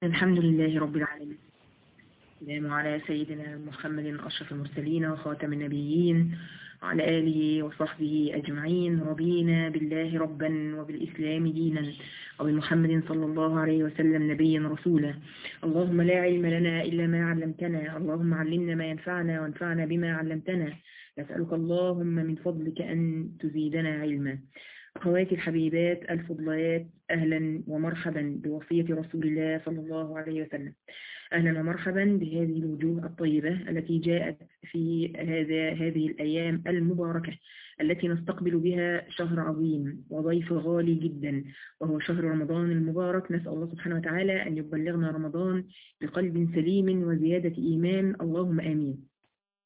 الحمد لله رب العالمين السلام على سيدنا محمد أشرف المرسلين وخاتم النبيين وعلى آله وصحبه أجمعين رضينا بالله ربا وبالإسلام دينا وبمحمد صلى الله عليه وسلم نبيا رسولا اللهم لا علم لنا إلا ما علمتنا اللهم علمنا ما ينفعنا وانفعنا بما علمتنا نسألك اللهم من فضلك أن تزيدنا علما أخواتي الحبيبات الفضليات أهلا ومرحبا بوصية رسول الله صلى الله عليه وسلم أهلا ومرحبا بهذه الوجوه الطيبة التي جاءت في هذا هذه الأيام المباركة التي نستقبل بها شهر عظيم وضيف غالي جدا وهو شهر رمضان المبارك نسأل الله سبحانه وتعالى أن يبلغنا رمضان بقلب سليم وزيادة إيمان اللهم آمين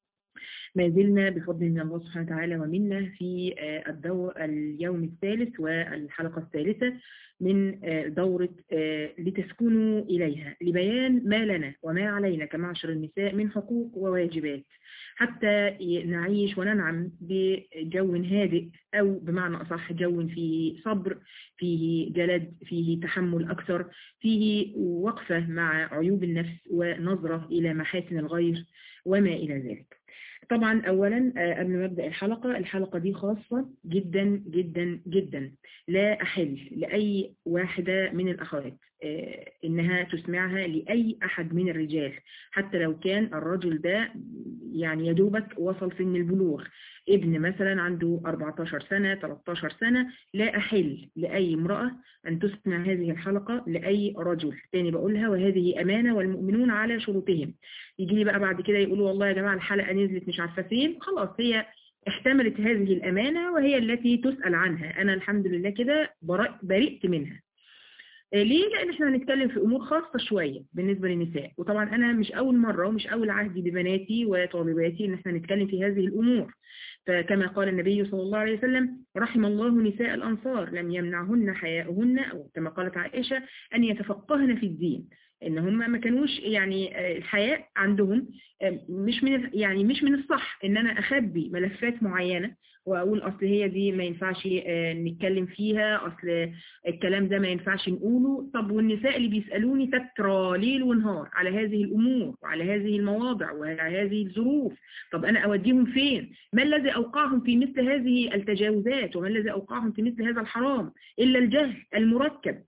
ما زلنا بفضل من الله سبحانه وتعالى ومنا في الدور اليوم الثالث والحلقة الثالثة من دورة لتسكنوا إليها لبيان ما لنا وما علينا كمعشر النساء من حقوق وواجبات حتى نعيش وننعم بجو هادئ أو بمعنى أصح جو فيه صبر فيه جلد فيه تحمل أكثر فيه وقفة مع عيوب النفس ونظرة إلى محاسن الغير وما إلى ذلك طبعا اولا قبل ما ابدا الحلقه الحلقه دي خاصه جدا جدا جدا لا احل لاي واحده من الاخوات انها تسمعها لاي احد من الرجال حتى لو كان الرجل ده يعني يدوبك وصل سن البلوغ ابن مثلا عنده 14 سنة 13 سنة لا أحل لأي امرأة أن تسمع هذه الحلقة لأي رجل تاني بقولها وهذه أمانة والمؤمنون على شروطهم يجي لي بقى بعد كده يقولوا والله يا جماعة الحلقة نزلت مش عارفة فين خلاص هي احتملت هذه الأمانة وهي التي تسأل عنها أنا الحمد لله كده برئت منها ليه؟ لأن احنا هنتكلم في أمور خاصة شوية بالنسبة للنساء وطبعا أنا مش أول مرة ومش أول عهدي ببناتي وطالباتي إن احنا نتكلم في هذه الأمور فكما قال النبي صلى الله عليه وسلم رحم الله نساء الأنصار لم يمنعهن حياؤهن أو كما قالت عائشة أن يتفقهن في الدين ان هم ما كانوش يعني الحياء عندهم مش من يعني مش من الصح ان انا اخبي ملفات معينة واقول اصل هي دي ما ينفعش نتكلم فيها اصل الكلام ده ما ينفعش نقوله طب والنساء اللي بيسالوني تترى ليل ونهار على هذه الامور وعلى هذه المواضع وعلى هذه الظروف طب انا اوديهم فين ما الذي اوقعهم في مثل هذه التجاوزات وما الذي اوقعهم في مثل هذا الحرام الا الجهل المركب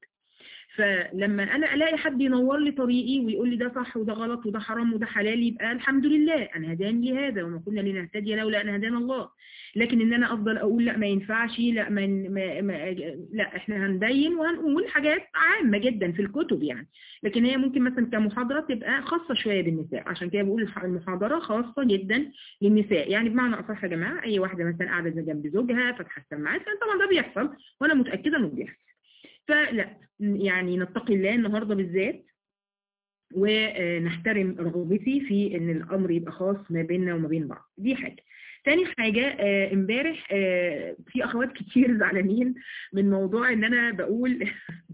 فلما انا الاقي حد ينور لي طريقي ويقول لي ده صح وده غلط وده حرام وده حلال يبقى الحمد لله انا هداني لهذا وما كنا لنهتدي لولا ان هدانا الله لكن ان انا افضل اقول لا ما ينفعش لا ما, ما, ما لا احنا هنبين وهنقول حاجات عامه جدا في الكتب يعني لكن هي ممكن مثلا كمحاضره تبقى خاصه شويه بالنساء عشان كده بقول المحاضره خاصه جدا للنساء يعني بمعنى اصح يا جماعه اي واحده مثلا قاعده جنب زوجها فاتحه السماعات طبعا ده بيحصل وانا متاكده انه بيحصل فلا يعني نتقي الله النهاردة بالذات ونحترم رغبتي في ان الامر يبقى خاص ما بيننا وما بين بعض دي حاجة تاني حاجة امبارح في اخوات كتير زعلانين من موضوع ان انا بقول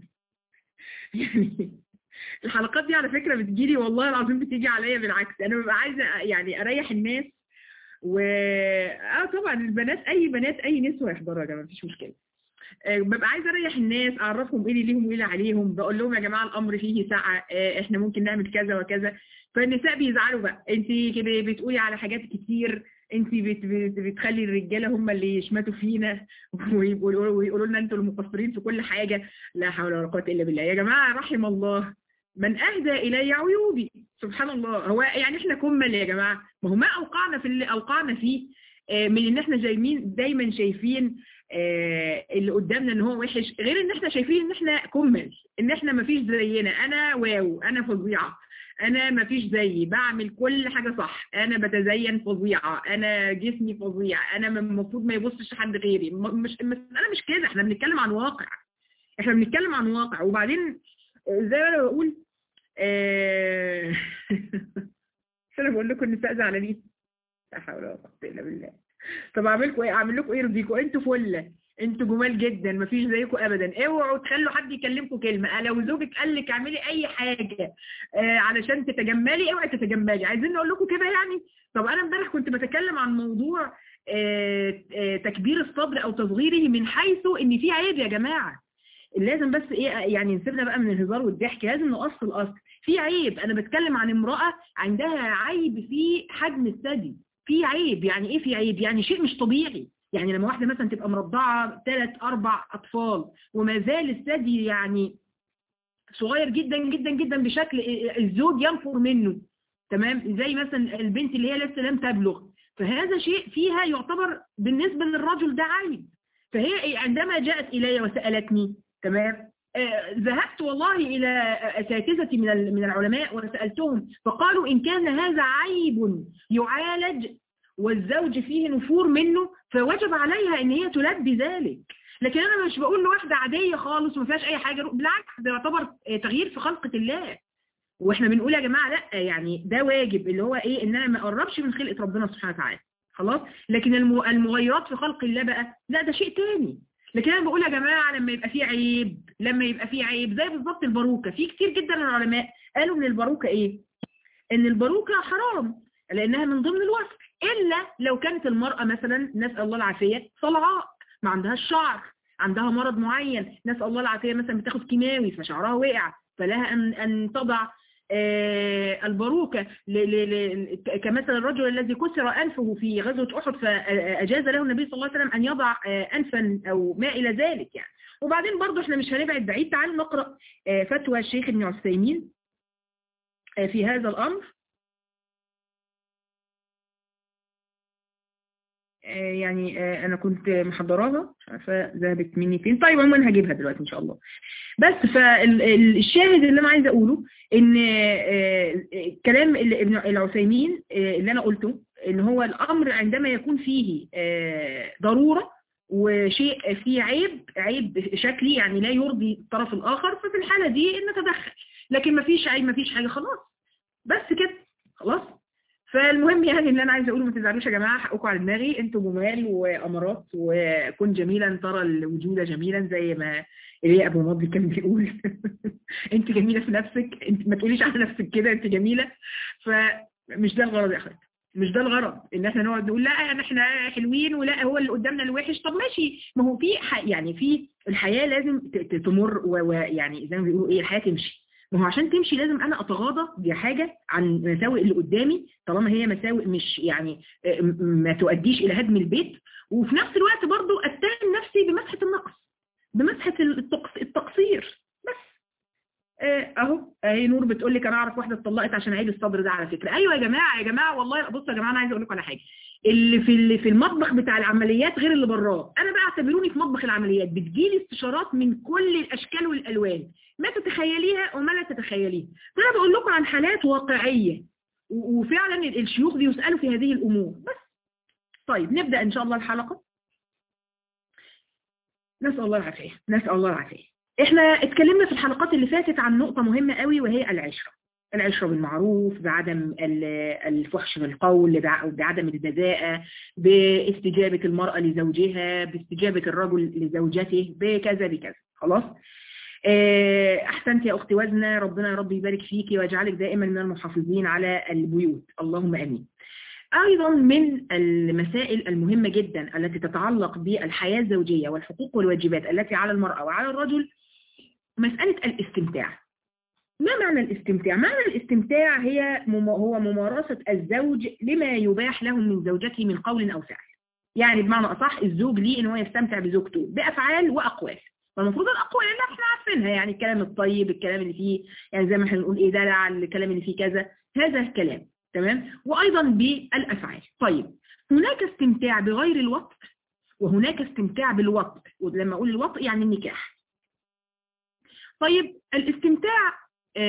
يعني الحلقات دي على فكرة بتجيلي والله العظيم بتيجي عليا بالعكس انا ببقى عايزة يعني اريح الناس و اه طبعا البنات اي بنات اي نسوة يحضروا يا جماعة مفيش مشكلة ببقى عايزه اريح الناس اعرفهم ايه اللي ليهم وايه اللي عليهم بقول لهم يا جماعه الامر فيه سعه احنا ممكن نعمل كذا وكذا فالنساء بيزعلوا بقى انت كده بتقولي على حاجات كتير انت بت بت بتخلي الرجاله هم اللي يشمتوا فينا ويقولوا لنا انتوا المقصرين في كل حاجه لا حول ولا قوه الا بالله يا جماعه رحم الله من اهدى الي عيوبي سبحان الله هو يعني احنا كمل يا جماعه ما هو ما اوقعنا في اللي اوقعنا فيه من ان احنا جايين دايما شايفين آه اللي قدامنا ان هو وحش غير ان احنا شايفين ان احنا كمل ان احنا مفيش زينا انا واو انا فظيعه انا مفيش زيي بعمل كل حاجه صح انا بتزين فظيعه انا جسمي فظيع انا المفروض ما يبصش حد غيري مش انا مش كده احنا بنتكلم عن واقع احنا بنتكلم عن واقع وبعدين زي ما انا بقول آه انا بقول لكم النساء زعلانين لا حول ولا قوه الا بالله طب اعمل لكم ايه اعمل لكم ايه يرضيكم انتوا فله انتوا جمال جدا مفيش زيكم ابدا اوعوا تخلوا حد يكلمكم كلمه لو زوجك قال لك اعملي اي حاجه آه علشان تتجملي اوعي تتجملي عايزين نقول لكم كده يعني طب انا امبارح كنت بتكلم عن موضوع آه آه تكبير الصدر او تصغيره من حيث ان في عيب يا جماعه لازم بس ايه يعني نسيبنا بقى من الهزار والضحك لازم نقص الاصل في عيب انا بتكلم عن امرأة عندها عيب في حجم الثدي في عيب يعني ايه في عيب يعني شيء مش طبيعي يعني لما واحدة مثلا تبقى مرضعة ثلاث اربع اطفال وما زال الثدي يعني صغير جدا جدا جدا بشكل الزوج ينفر منه تمام زي مثلا البنت اللي هي لسه لم تبلغ فهذا شيء فيها يعتبر بالنسبة للرجل ده عيب فهي عندما جاءت إلي وسألتني تمام آه ذهبت والله إلى أساتذتي من من العلماء وسألتهم فقالوا إن كان هذا عيب يعالج والزوج فيه نفور منه فوجب عليها إن هي تلبي ذلك لكن أنا مش بقول لواحدة عادية خالص وما فيهاش أي حاجة بالعكس ده يعتبر تغيير في خلقة الله واحنا بنقول يا جماعة لا يعني ده واجب اللي هو ايه ان انا ما اقربش من خلقة ربنا سبحانه وتعالى خلاص لكن المغيرات في خلق الله بقى لا ده شيء تاني لكن انا بقول يا جماعة لما يبقى فيه عيب لما يبقى فيه عيب زي بالظبط الباروكة في كتير جدا من العلماء قالوا ان الباروكة ايه ان الباروكة حرام لانها من ضمن الوصف الا لو كانت المرأة مثلا نسأل الله العافية صلعاء ما عندهاش شعر عندها مرض معين نسأل الله العافية مثلا بتاخد كيماوي فشعرها وقع فلها أن, أن تضع آه الباروكة كمثل الرجل الذي كسر أنفه في غزوة أحد فأجاز له النبي صلى الله عليه وسلم أن يضع آه أنفا أو ما إلى ذلك يعني وبعدين برضو احنا مش هنبعد بعيد تعال نقرأ آه فتوى الشيخ ابن عثيمين في هذا الأمر يعني انا كنت محضراها مش عارفه ذهبت مني فين طيب عموما هجيبها دلوقتي ان شاء الله بس فالشاهد اللي انا عايزه اقوله ان كلام ابن العثيمين اللي انا قلته ان هو الامر عندما يكون فيه ضروره وشيء فيه عيب عيب شكلي يعني لا يرضي الطرف الاخر ففي الحاله دي نتدخل لكن ما فيش عيب ما فيش حاجه خلاص بس كده خلاص فالمهم يعني اللي انا عايزه اقوله ما تزعلوش يا جماعه حقكم على دماغي انتوا جمال وامارات وكن جميلا ترى الوجود جميلا زي ما ايليا ابو ماضي كان بيقول انت جميله في نفسك انت ما تقوليش على نفسك كده انت جميله فمش ده الغرض يا اخوات مش ده الغرض ان احنا نقعد نقول لا يعني احنا حلوين ولا هو اللي قدامنا الوحش طب ماشي ما هو في يعني في الحياه لازم تمر ويعني زي ما بيقولوا ايه الحياه تمشي ما هو عشان تمشي لازم انا اتغاضى دي حاجة عن مساوئ اللي قدامي طالما هي مساوئ مش يعني ما تؤديش الى هدم البيت وفي نفس الوقت برضو اتهم نفسي بمسحة النقص بمسحة التقصير بس اهو اهي نور بتقول لك انا اعرف واحده اتطلقت عشان عيب الصدر ده على فكره ايوه يا جماعه يا جماعه والله بصوا يا جماعه انا عايزه اقول لكم على حاجه اللي في اللي في المطبخ بتاع العمليات غير اللي براه انا بقى اعتبروني في مطبخ العمليات بتجيلي استشارات من كل الاشكال والالوان ما تتخيليها وما لا تتخيليها فانا بقول لكم عن حالات واقعيه وفعلا الشيوخ بيسالوا في هذه الامور بس طيب نبدا ان شاء الله الحلقه نسال الله العافيه نسال الله العافيه احنا اتكلمنا في الحلقات اللي فاتت عن نقطه مهمه قوي وهي العشره العشرة بالمعروف بعدم الفحش بالقول بعدم البذاءة باستجابة المرأة لزوجها باستجابة الرجل لزوجته بكذا بكذا خلاص أحسنت يا أختي وزنة ربنا يا رب يبارك فيكي ويجعلك دائما من المحافظين على البيوت اللهم أمين أيضا من المسائل المهمة جدا التي تتعلق بالحياة الزوجية والحقوق والواجبات التي على المرأة وعلى الرجل مسألة الاستمتاع ما معنى الاستمتاع؟ معنى الاستمتاع هي هو ممارسة الزوج لما يباح له من زوجته من قول أو فعل يعني بمعنى أصح الزوج ليه إن هو يستمتع بزوجته بأفعال وأقوال فالمفروض الأقوال اللي احنا عارفينها يعني الكلام الطيب الكلام اللي فيه يعني زي ما احنا نقول إيه دلع الكلام اللي فيه كذا هذا الكلام تمام وأيضا بالأفعال طيب هناك استمتاع بغير الوقت وهناك استمتاع بالوقت ولما أقول الوقت يعني النكاح طيب الاستمتاع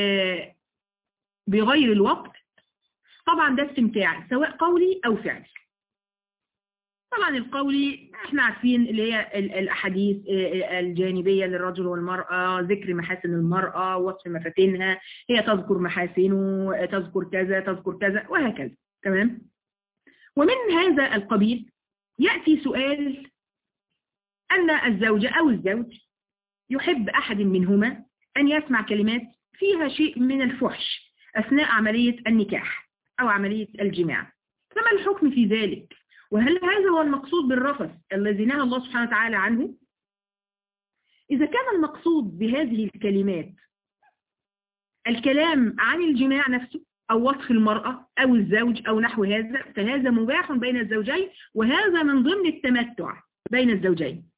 بغير الوقت طبعا ده استمتاع سواء قولي أو فعلي طبعا القولي احنا عارفين اللي هي الأحاديث الجانبية للرجل والمرأة ذكر محاسن المرأة وصف مفاتنها هي تذكر محاسنه تذكر كذا تذكر كذا وهكذا تمام ومن هذا القبيل يأتي سؤال أن الزوجة أو الزوج يحب أحد منهما أن يسمع كلمات فيها شيء من الفحش أثناء عملية النكاح أو عملية الجماع فما الحكم في ذلك وهل هذا هو المقصود بالرفث الذي نهى الله سبحانه وتعالى عنه إذا كان المقصود بهذه الكلمات الكلام عن الجماع نفسه أو وصف المرأة أو الزوج أو نحو هذا فهذا مباح بين الزوجين وهذا من ضمن التمتع بين الزوجين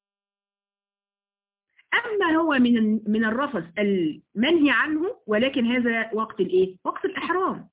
أما هو من من الرفث المنهي عنه ولكن هذا وقت الإيه؟ وقت الإحرام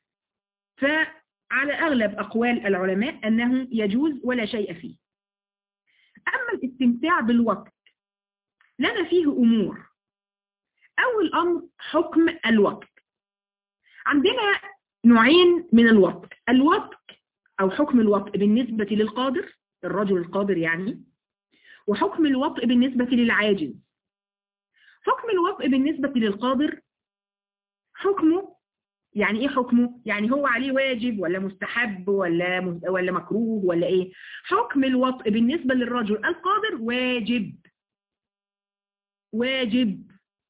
فعلى أغلب أقوال العلماء أنه يجوز ولا شيء فيه أما الاستمتاع بالوقت لنا فيه أمور أول أمر حكم الوقت عندنا نوعين من الوقت الوقت أو حكم الوقت بالنسبة للقادر الرجل القادر يعني وحكم الوطء بالنسبة للعاجز حكم الوطء بالنسبة للقادر حكمه يعني ايه حكمه يعني هو عليه واجب ولا مستحب ولا ولا مكروه ولا ايه حكم الوطء بالنسبة للرجل القادر واجب واجب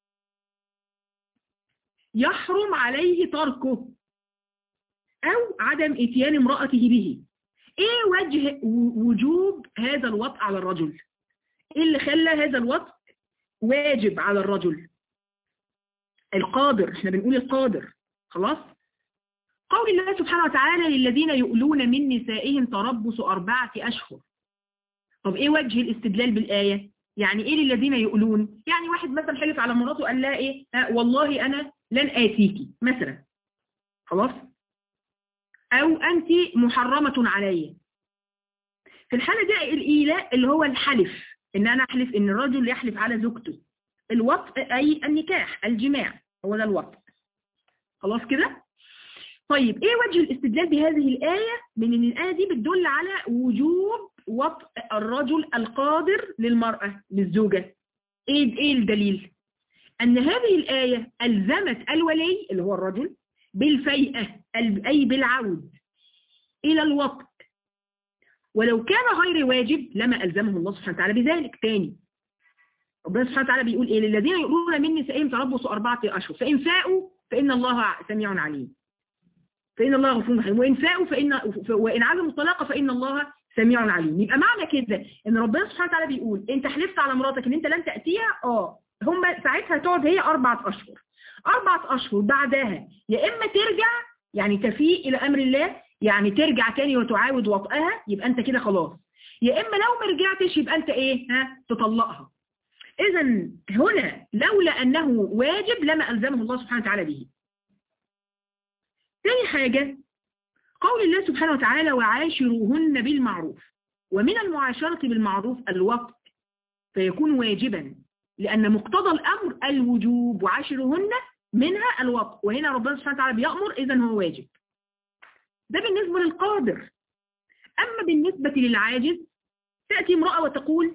يحرم عليه تركه او عدم اتيان امرأته به ايه وجه وجوب هذا الوطء على الرجل ايه اللي خلى هذا الوطء واجب على الرجل القادر احنا بنقول القادر خلاص قول الله سبحانه وتعالى للذين يؤلون من نسائهم تربص أربعة أشهر طب ايه وجه الاستدلال بالآية يعني ايه للذين يؤلون يعني واحد مثلا حلف على مراته قال لها ايه آه والله انا لن آتيكي مثلا خلاص او انت محرمة علي في الحالة دي الإيلاء اللي هو الحلف ان انا احلف ان الرجل يحلف على زوجته الوطء اي النكاح الجماع هو ده الوطء خلاص كده طيب ايه وجه الاستدلال بهذه الآية من ان الآية دي بتدل على وجوب وطء الرجل القادر للمرأة للزوجة ايه ايه الدليل ان هذه الآية ألزمت الولي اللي هو الرجل بالفيئة أي بالعود إلى الوطء ولو كان غير واجب لما ألزمه الله سبحانه وتعالى بذلك تاني ربنا سبحانه وتعالى بيقول إيه للذين يقولون من نسائهم تربصوا أربعة أشهر فإن فاءوا فإن الله سميع عليم فإن الله غفور رحيم وإن فاءوا فإن وإن عزموا الطلاق فإن الله سميع عليم يبقى معنى كده ان ربنا سبحانه وتعالى بيقول انت حلفت على مراتك ان انت لن تأتيها اه هم ساعتها تقعد هي أربعة أشهر أربعة أشهر بعدها يا إما ترجع يعني تفيء إلى أمر الله يعني ترجع تاني وتعاود وطئها يبقى انت كده خلاص يا اما لو ما رجعتش يبقى انت ايه ها تطلقها اذا هنا لولا انه واجب لما الزمه الله سبحانه وتعالى به ثاني حاجة قول الله سبحانه وتعالى وعاشروهن بالمعروف ومن المعاشرة بالمعروف الوقت فيكون واجبا لأن مقتضى الأمر الوجوب وعاشروهن منها الوقت وهنا ربنا سبحانه وتعالى بيأمر إذا هو واجب ده بالنسبة للقادر أما بالنسبة للعاجز تأتي امرأة وتقول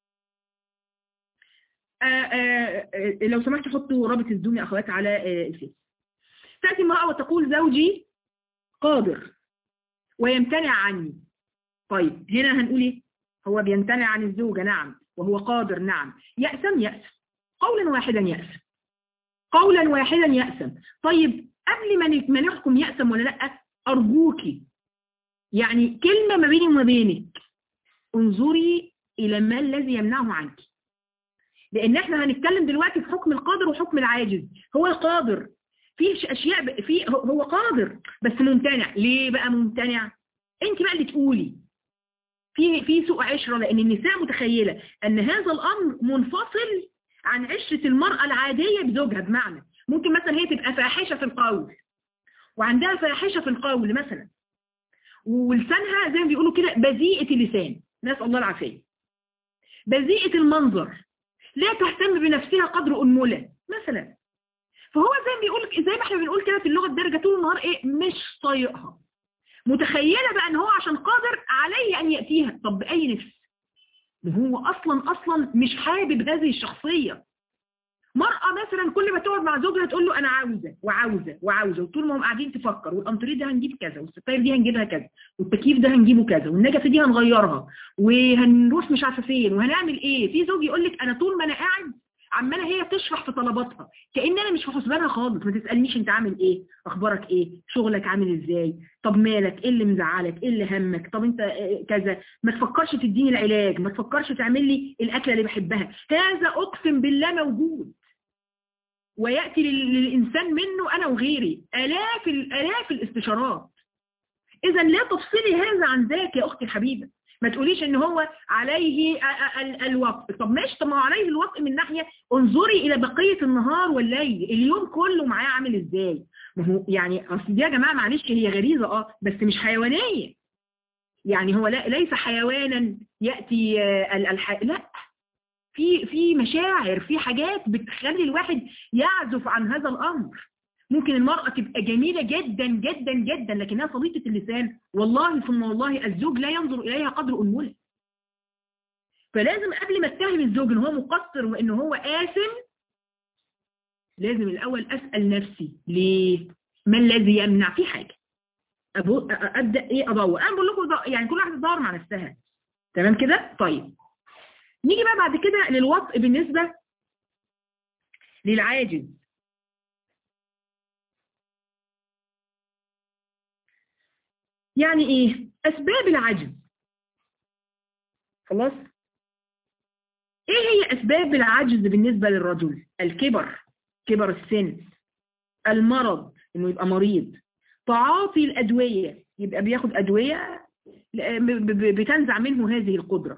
آآ آآ لو سمحت حطوا رابط الزوم يا أخوات على الفيس تأتي امرأة وتقول زوجي قادر ويمتنع عني طيب هنا هنقول ايه هو بيمتنع عن الزوجة نعم وهو قادر نعم يأسم يأسم قولا واحدا يأسم قولا واحدا يأسم طيب قبل ما نحكم يأسم ولا لا أرجوكي يعني كلمة ما بيني وما بينك انظري إلى ما الذي يمنعه عنك لأن احنا هنتكلم دلوقتي في حكم القادر وحكم العاجز هو القادر في أشياء في هو قادر بس ممتنع ليه بقى ممتنع انت بقى اللي تقولي في في سوء عشرة لأن النساء متخيلة أن هذا الأمر منفصل عن عشرة المرأة العادية بزوجها بمعنى ممكن مثلا هي تبقى فاحشة في القول وعندها فاحشة في القول مثلا ولسانها زي ما بيقولوا كده بذيئة اللسان نسأل الله العافية بذيئة المنظر لا تهتم بنفسها قدر أنملة مثلا فهو زي ما بيقول زي ما احنا بنقول كده في اللغة الدارجة طول النهار ايه مش طايقها متخيلة بقى ان هو عشان قادر عليه ان يأتيها طب بأي نفس هو اصلا اصلا مش حابب هذه الشخصية مرأة مثلا كل ما تقعد مع زوجها تقول له أنا عاوزة وعاوزة وعاوزة وطول ما هم قاعدين تفكر والأنطريه ده هنجيب كذا والستاير دي هنجيبها كذا والتكييف ده هنجيبه كذا والنجفة دي هنغيرها وهنروح مش عارفة فين وهنعمل إيه في زوج يقول لك أنا طول ما أنا قاعد عماله هي تشرح في طلباتها كأن انا مش في حسبانها خالص ما تسألنيش انت عامل ايه اخبارك ايه شغلك عامل ازاي طب مالك ايه اللي مزعلك ايه اللي همك طب انت كذا ما تفكرش تديني العلاج ما تفكرش تعمل لي الاكله اللي بحبها هذا اقسم بالله موجود ويأتي للإنسان منه أنا وغيري آلاف الآلاف الاستشارات إذا لا تفصلي هذا عن ذاك يا أختي الحبيبة ما تقوليش ان هو عليه الوقت طب ماشي طب ما هو عليه الوقت من ناحية انظري الى بقية النهار والليل اليوم كله معاه عامل ازاي ما هو يعني اصل دي يا جماعة معلش هي غريزة اه بس مش حيوانية يعني هو لا ليس حيوانا يأتي الح... لا في في مشاعر في حاجات بتخلي الواحد يعزف عن هذا الامر ممكن المرأة تبقى جميلة جدا جدا جدا لكنها صديقة اللسان والله ثم والله الزوج لا ينظر إليها قدر أنمله فلازم قبل ما اتهم الزوج ان هو مقصر وان هو آثم لازم الأول أسأل نفسي ليه ما الذي يمنع في حاجة أبو أبدأ إيه أدور أنا بقول لكم يعني كل واحد تدور مع نفسها تمام كده طيب نيجي بقى بعد كده للوطء بالنسبة للعاجز يعني ايه اسباب العجز خلاص ايه هي اسباب العجز بالنسبة للرجل الكبر كبر السن المرض انه يبقى مريض تعاطي الادوية يبقى بياخد ادوية بتنزع منه هذه القدرة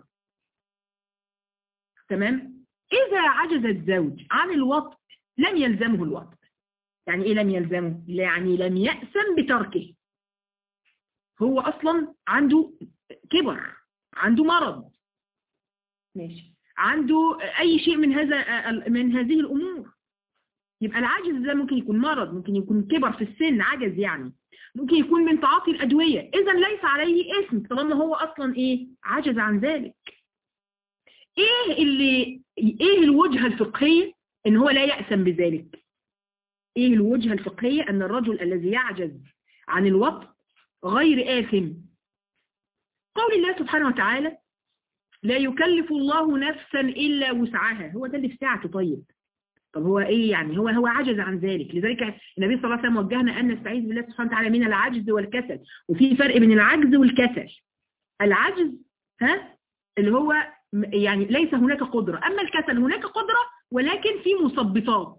تمام اذا عجز الزوج عن الوطء لم يلزمه الوطء يعني ايه لم يلزمه يعني لم يأسم بتركه هو اصلا عنده كبر عنده مرض ماشي عنده اي شيء من هذا من هذه الامور يبقى العجز ده ممكن يكون مرض ممكن يكون كبر في السن عجز يعني ممكن يكون من تعاطي الادويه اذا ليس عليه اسم طالما هو اصلا ايه عجز عن ذلك ايه اللي ايه الوجهه الفقهيه ان هو لا يأسم بذلك ايه الوجهه الفقهيه ان الرجل الذي يعجز عن الوطء غير آثم قول الله سبحانه وتعالى لا يكلف الله نفسا إلا وسعها هو ده اللي في ساعته طيب طب هو ايه يعني هو هو عجز عن ذلك لذلك النبي صلى الله عليه وسلم وجهنا أن نستعيذ بالله سبحانه وتعالى من العجز والكسل وفي فرق بين العجز والكسل العجز ها اللي هو يعني ليس هناك قدرة أما الكسل هناك قدرة ولكن في مثبطات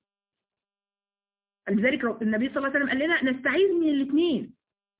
لذلك النبي صلى الله عليه وسلم قال لنا نستعيذ من الاثنين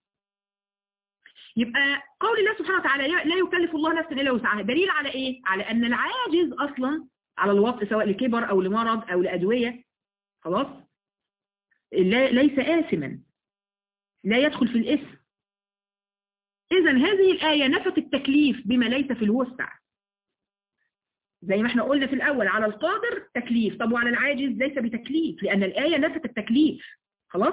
يبقى قول الله سبحانه وتعالى لا يكلف الله نفسا الا وسعها دليل على ايه على ان العاجز اصلا على الوطء سواء لكبر او لمرض او لادويه خلاص ليس آثما لا يدخل في الاسم اذا هذه الايه نفت التكليف بما ليس في الوسع زي ما احنا قلنا في الاول على القادر تكليف طب وعلى العاجز ليس بتكليف لان الايه نفت التكليف خلاص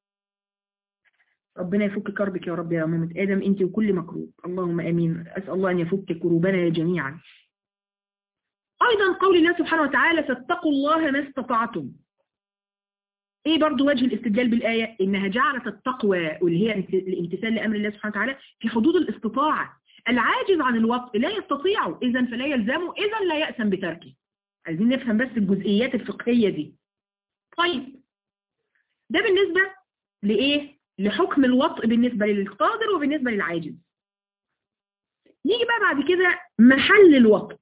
ربنا يفك كربك يا رب يا مامة آدم أنت وكل مكروب اللهم أمين أسأل الله أن يفك كروبنا جميعا أيضا قول الله سبحانه وتعالى فاتقوا الله ما استطعتم ايه برضو وجه الاستدلال بالآية انها جعلت التقوى واللي هي الامتثال لأمر الله سبحانه وتعالى في حدود الاستطاعة العاجز عن الوطء لا يستطيعه اذا فلا يلزمه اذا لا يأسم بتركه عايزين نفهم بس الجزئيات الفقهية دي طيب ده بالنسبة لإيه لحكم الوطء بالنسبة للقادر وبالنسبة للعاجز نيجي بقى بعد كده محل الوطء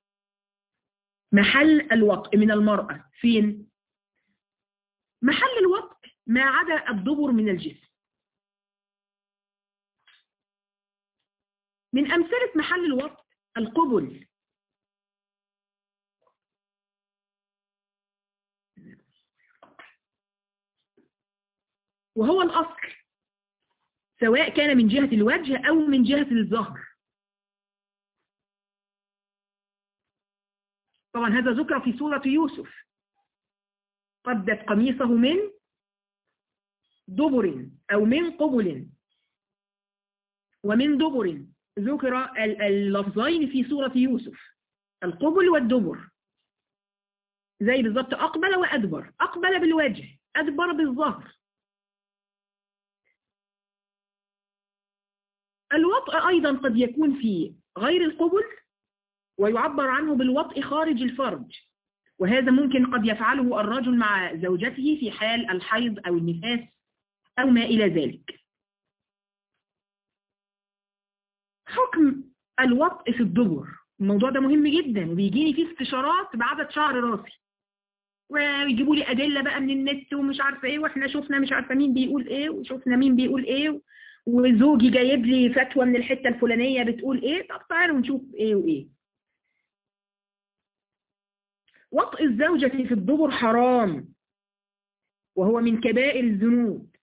محل الوطء من المرأة فين محل الوطء ما عدا الدبر من الجسم من أمثلة محل الوطء القبل وهو الأصل سواء كان من جهة الوجه أو من جهة الظهر طبعا هذا ذكر في سورة يوسف قدت قميصه من دبر أو من قبل ومن دبر ذكر اللفظين في سورة يوسف القبل والدبر زي بالضبط أقبل وأدبر أقبل بالوجه أدبر بالظهر الوطء أيضا قد يكون في غير القبل ويعبر عنه بالوطء خارج الفرج وهذا ممكن قد يفعله الرجل مع زوجته في حال الحيض أو النفاس أو ما إلى ذلك حكم الوطء في الدبر الموضوع ده مهم جدا وبيجيني فيه استشارات بعدد شعر راسي ويجيبوا لي أدلة بقى من النت ومش عارفة ايه واحنا شفنا مش عارفة مين بيقول ايه وشفنا مين بيقول ايه وزوجي جايب لي فتوى من الحتة الفلانية بتقول ايه طب تعالوا نشوف ايه وايه وطء الزوجة في الدبر حرام وهو من كبائر الذنوب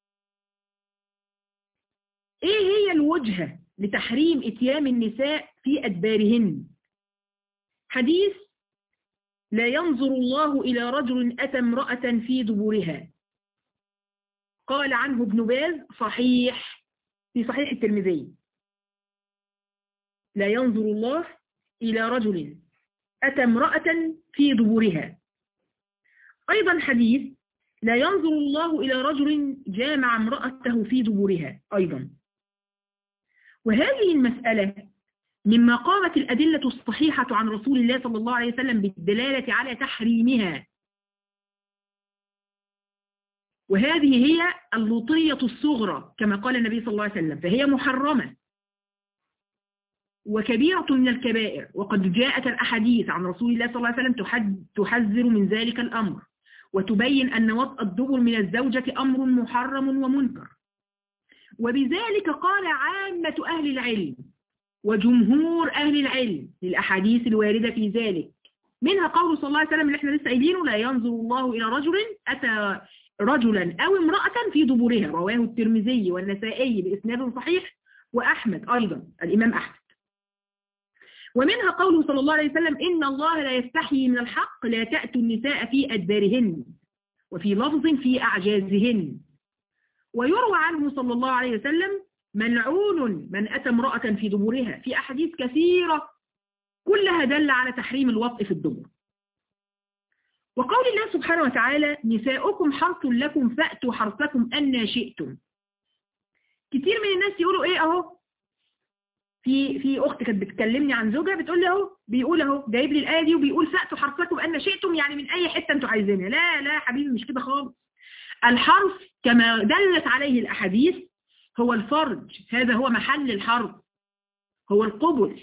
ايه هي الوجهة لتحريم اتيام النساء في أدبارهن حديث لا ينظر الله إلى رجل أتى امرأة في دبورها قال عنه ابن باز صحيح في صحيح الترمذي لا ينظر الله إلى رجل أتى امرأة في دبورها أيضا حديث لا ينظر الله إلى رجل جامع امرأته في دبورها أيضا وهذه المسألة مما قامت الأدلة الصحيحة عن رسول الله صلى الله عليه وسلم بالدلالة على تحريمها وهذه هي اللطية الصغرى كما قال النبي صلى الله عليه وسلم فهي محرمة وكبيرة من الكبائر وقد جاءت الأحاديث عن رسول الله صلى الله عليه وسلم تحذر من ذلك الأمر وتبين أن وطأ الدبر من الزوجة أمر محرم ومنكر وبذلك قال عامة أهل العلم وجمهور أهل العلم للأحاديث الواردة في ذلك منها قول صلى الله عليه وسلم اللي احنا لسه قايلينه لا ينظر الله إلى رجل أتى رجلا أو امرأة في دبورها رواه الترمذي والنسائي بإسناد صحيح وأحمد أيضا الإمام أحمد ومنها قوله صلى الله عليه وسلم إن الله لا يستحيي من الحق لا تأتوا النساء في أدبارهن وفي لفظ في أعجازهن ويروى عنه صلى الله عليه وسلم ملعون من أتى امرأة في دبورها في أحاديث كثيرة كلها دل على تحريم الوطء في الدبر وقول الله سبحانه وتعالى نساؤكم حرث لكم فأتوا حرثكم أن شئتم كتير من الناس يقولوا ايه اهو في في اخت كانت بتكلمني عن زوجها بتقول لي اهو بيقول اهو جايب لي الايه دي وبيقول فأتوا حرثكم أن شئتم يعني من اي حته انتوا عايزينها لا لا يا حبيبي مش كده خالص الحرف كما دلت عليه الاحاديث هو الفرج هذا هو محل الحرف هو القبل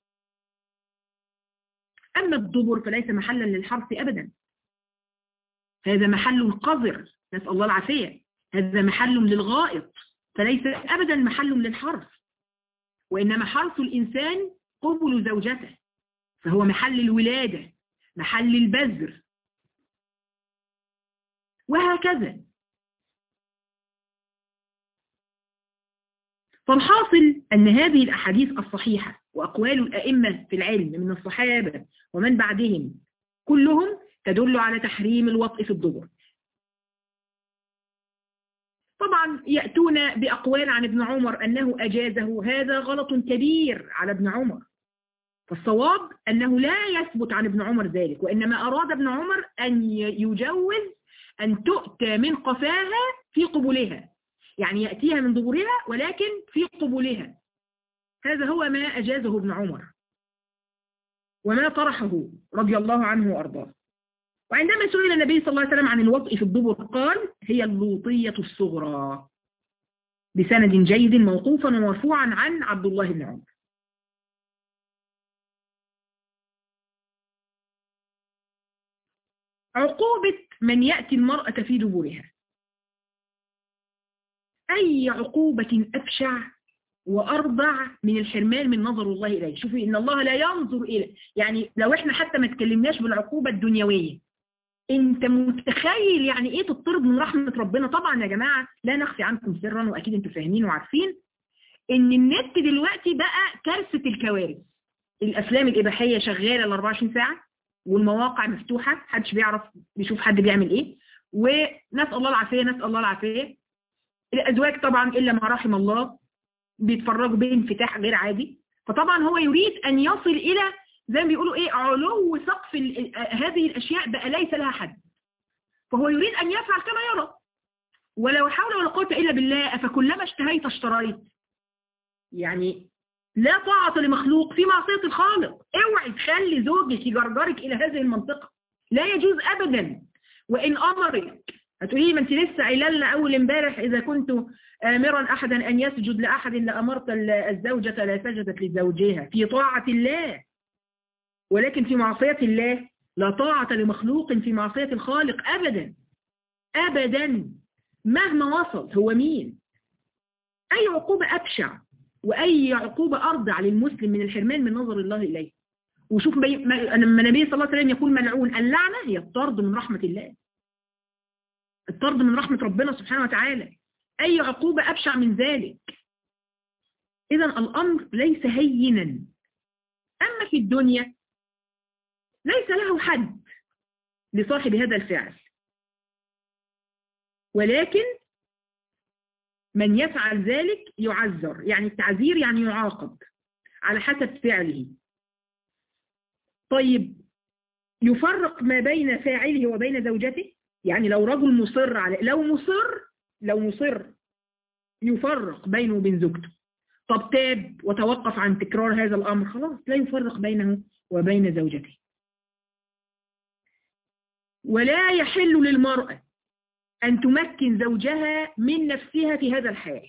أما الدبر فليس محلا للحرف أبدا هذا محل قذر نسأل الله العافية هذا محل للغائط فليس أبدا محل للحرف وإنما حرف الإنسان قبل زوجته فهو محل الولادة محل البذر وهكذا فالحاصل أن هذه الأحاديث الصحيحة وأقوال الأئمة في العلم من الصحابة ومن بعدهم كلهم تدل على تحريم الوطء في الدبر طبعا يأتون بأقوال عن ابن عمر أنه أجازه هذا غلط كبير على ابن عمر فالصواب أنه لا يثبت عن ابن عمر ذلك وإنما أراد ابن عمر أن يجوز أن تؤتى من قفاها في قبولها يعني يأتيها من ظهورها ولكن في قبولها هذا هو ما أجازه ابن عمر وما طرحه رضي الله عنه وأرضاه وعندما سئل النبي صلى الله عليه وسلم عن الوضع في الدبر قال هي اللوطية الصغرى بسند جيد موقوفا ومرفوعا عن عبد الله بن عمر عقوبة من يأتي المرأة في دبورها أي عقوبة أبشع وأرضع من الحرمان من نظر الله إليه شوفي إن الله لا ينظر إليه يعني لو إحنا حتى ما تكلمناش بالعقوبة الدنيوية انت متخيل يعني ايه تطرد من رحمة ربنا طبعا يا جماعة لا نخفي عنكم سرا واكيد انتوا فاهمين وعارفين ان النت دلوقتي بقى كارثة الكوارث الافلام الاباحية شغالة ال 24 ساعة والمواقع مفتوحة محدش بيعرف بيشوف حد بيعمل ايه ونسأل الله العافية نسأل الله العافية الازواج طبعا الا ما رحم الله بيتفرجوا بانفتاح غير عادي فطبعا هو يريد ان يصل الى زي ما بيقولوا ايه علو سقف هذه الاشياء بقى ليس لها حد فهو يريد ان يفعل كما يرى ولو حول ولا قوه الا بالله افكلما اشتهيت اشتريت يعني لا طاعة لمخلوق في معصية الخالق اوعي تخلي زوجك يجرجرك الى هذه المنطقة لا يجوز أبدا وإن أمرك هتقولي ما انت لسه قايله لنا اول امبارح اذا كنت امرا احدا ان يسجد لاحد لامرت الزوجه لا سجدت لزوجها في طاعه الله ولكن في معصيه الله لا طاعه لمخلوق في معصيه الخالق ابدا ابدا مهما وصل هو مين اي عقوبه ابشع واي عقوبه ارضع للمسلم من الحرمان من نظر الله اليه وشوف لما النبي صلى الله عليه وسلم يقول ملعون اللعنه هي الطرد من رحمه الله الطرد من رحمة ربنا سبحانه وتعالى أي عقوبة أبشع من ذلك إذا الأمر ليس هينا أما في الدنيا ليس له حد لصاحب هذا الفعل ولكن من يفعل ذلك يعذر يعني التعذير يعني يعاقب على حسب فعله طيب يفرق ما بين فاعله وبين زوجته يعني لو رجل مصر على لو مصر لو مصر يفرق بينه وبين زوجته طب تاب وتوقف عن تكرار هذا الأمر خلاص لا يفرق بينه وبين زوجته ولا يحل للمرأة أن تمكن زوجها من نفسها في هذا الحال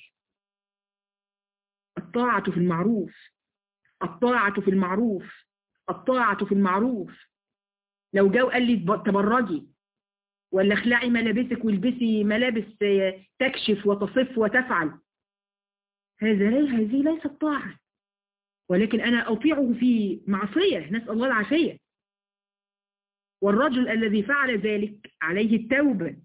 الطاعة في المعروف الطاعة في المعروف الطاعة في المعروف لو جو قال لي تبرجي ولا اخلعي ملابسك والبسي ملابس تكشف وتصف وتفعل هذا هذه ليست طاعة ولكن أنا أطيعه في معصية نسأل الله العافية والرجل الذي فعل ذلك عليه التوبة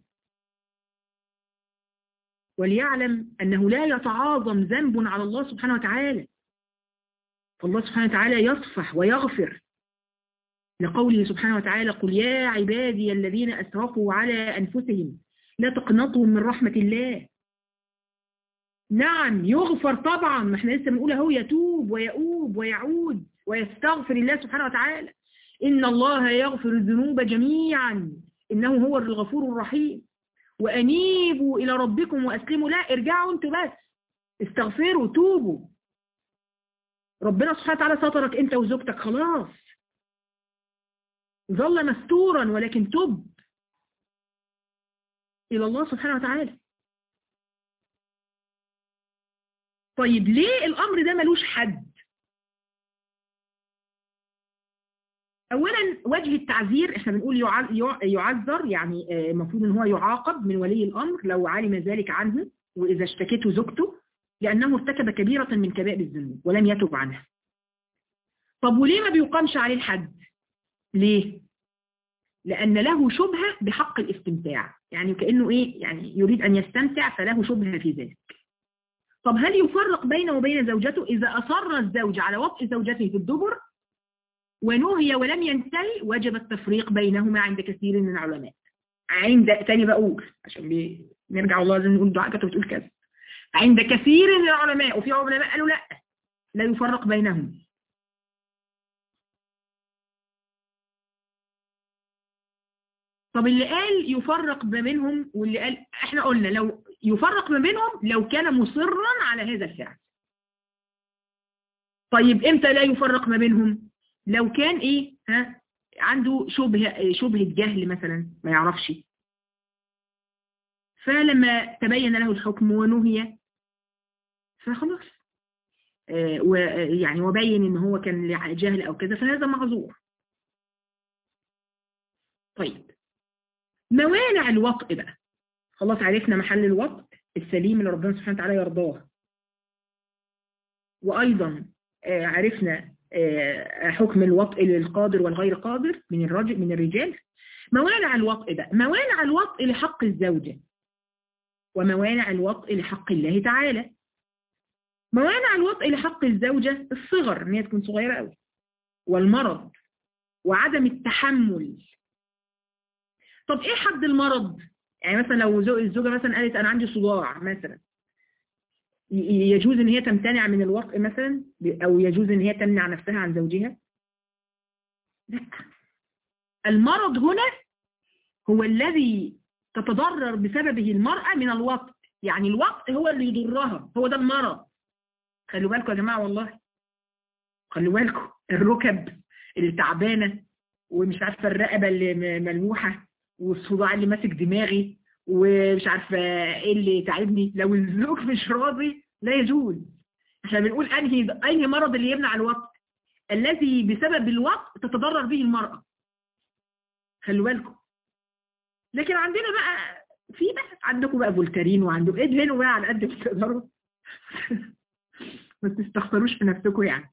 وليعلم أنه لا يتعاظم ذنب على الله سبحانه وتعالى فالله سبحانه وتعالى يصفح ويغفر لقوله سبحانه وتعالى قل يا عبادي الذين أسرفوا على أنفسهم لا تقنطوا من رحمة الله نعم يغفر طبعا ما احنا لسه بنقول اهو يتوب ويؤوب ويعود ويستغفر الله سبحانه وتعالى إن الله يغفر الذنوب جميعا إنه هو الغفور الرحيم وأنيبوا إلى ربكم وأسلموا لا ارجعوا انتوا بس استغفروا توبوا ربنا سبحانه وتعالى سترك انت وزوجتك خلاص ظل مستورا ولكن تب إلى الله سبحانه وتعالى طيب ليه الأمر ده ملوش حد أولا وجه التعذير احنا بنقول يعذر يعني المفروض ان هو يعاقب من ولي الأمر لو علم ذلك عنه وإذا اشتكته زوجته لأنه ارتكب كبيرة من كبائر الذنوب ولم يتب عنها طب وليه ما بيقامش عليه الحد ليه؟ لأن له شبهة بحق الاستمتاع يعني كأنه إيه يعني يريد أن يستمتع فله شبهة في ذلك طب هل يفرق بينه وبين زوجته إذا أصر الزوج على وطء زوجته في الدبر ونهي ولم ينتهي وجب التفريق بينهما عند كثير من العلماء عند تاني بقول عشان نرجع والله لازم نقول دعاء كانت بتقول كذا عند كثير من العلماء وفي علماء قالوا لا لا يفرق بينهم طب اللي قال يفرق ما بينهم واللي قال احنا قلنا لو يفرق ما بينهم لو كان مصرا على هذا الفعل طيب امتى لا يفرق ما بينهم لو كان ايه ها عنده شبهة شبهة جهل مثلا ما يعرفش فلما تبين له الحكم ونهي فخلاص آه ويعني وبين ان هو كان جهل او كذا فهذا معذور طيب موانع الوطء بقى خلاص عرفنا محل الوطء السليم اللي ربنا سبحانه وتعالى يرضاه وأيضا عرفنا حكم الوطء للقادر والغير قادر من الرجل من الرجال موانع الوطء بقى موانع الوطء لحق الزوجة وموانع الوطء لحق الله تعالى موانع الوطء لحق الزوجة الصغر ان هي تكون صغيرة قوي والمرض وعدم التحمل طب ايه حد المرض يعني مثلا لو الزوجة مثلا قالت انا عندي صداع مثلا يجوز ان هي تمتنع من الوطء مثلا او يجوز ان هي تمنع نفسها عن زوجها لا المرض هنا هو الذي تتضرر بسببه المرأة من الوطء يعني الوطء هو اللي يضرها هو ده المرض خلوا بالكم يا جماعة والله خلوا بالكم الركب اللي تعبانة ومش عارفة الرقبة اللي م- ملموحة والصداع اللي ماسك دماغي ومش عارفة ايه اللي تعبني لو الزوج مش راضي لا يجوز احنا بنقول انهي انهي مرض اللي يمنع الوقت الذي بسبب الوقت تتضرر به المرأة خلوا بالكم لكن عندنا بقى في بقى عندكم بقى فولتارين وعندكم ادهنوا بقى على قد ما تقدروا ما تستخسروش في نفسكم يعني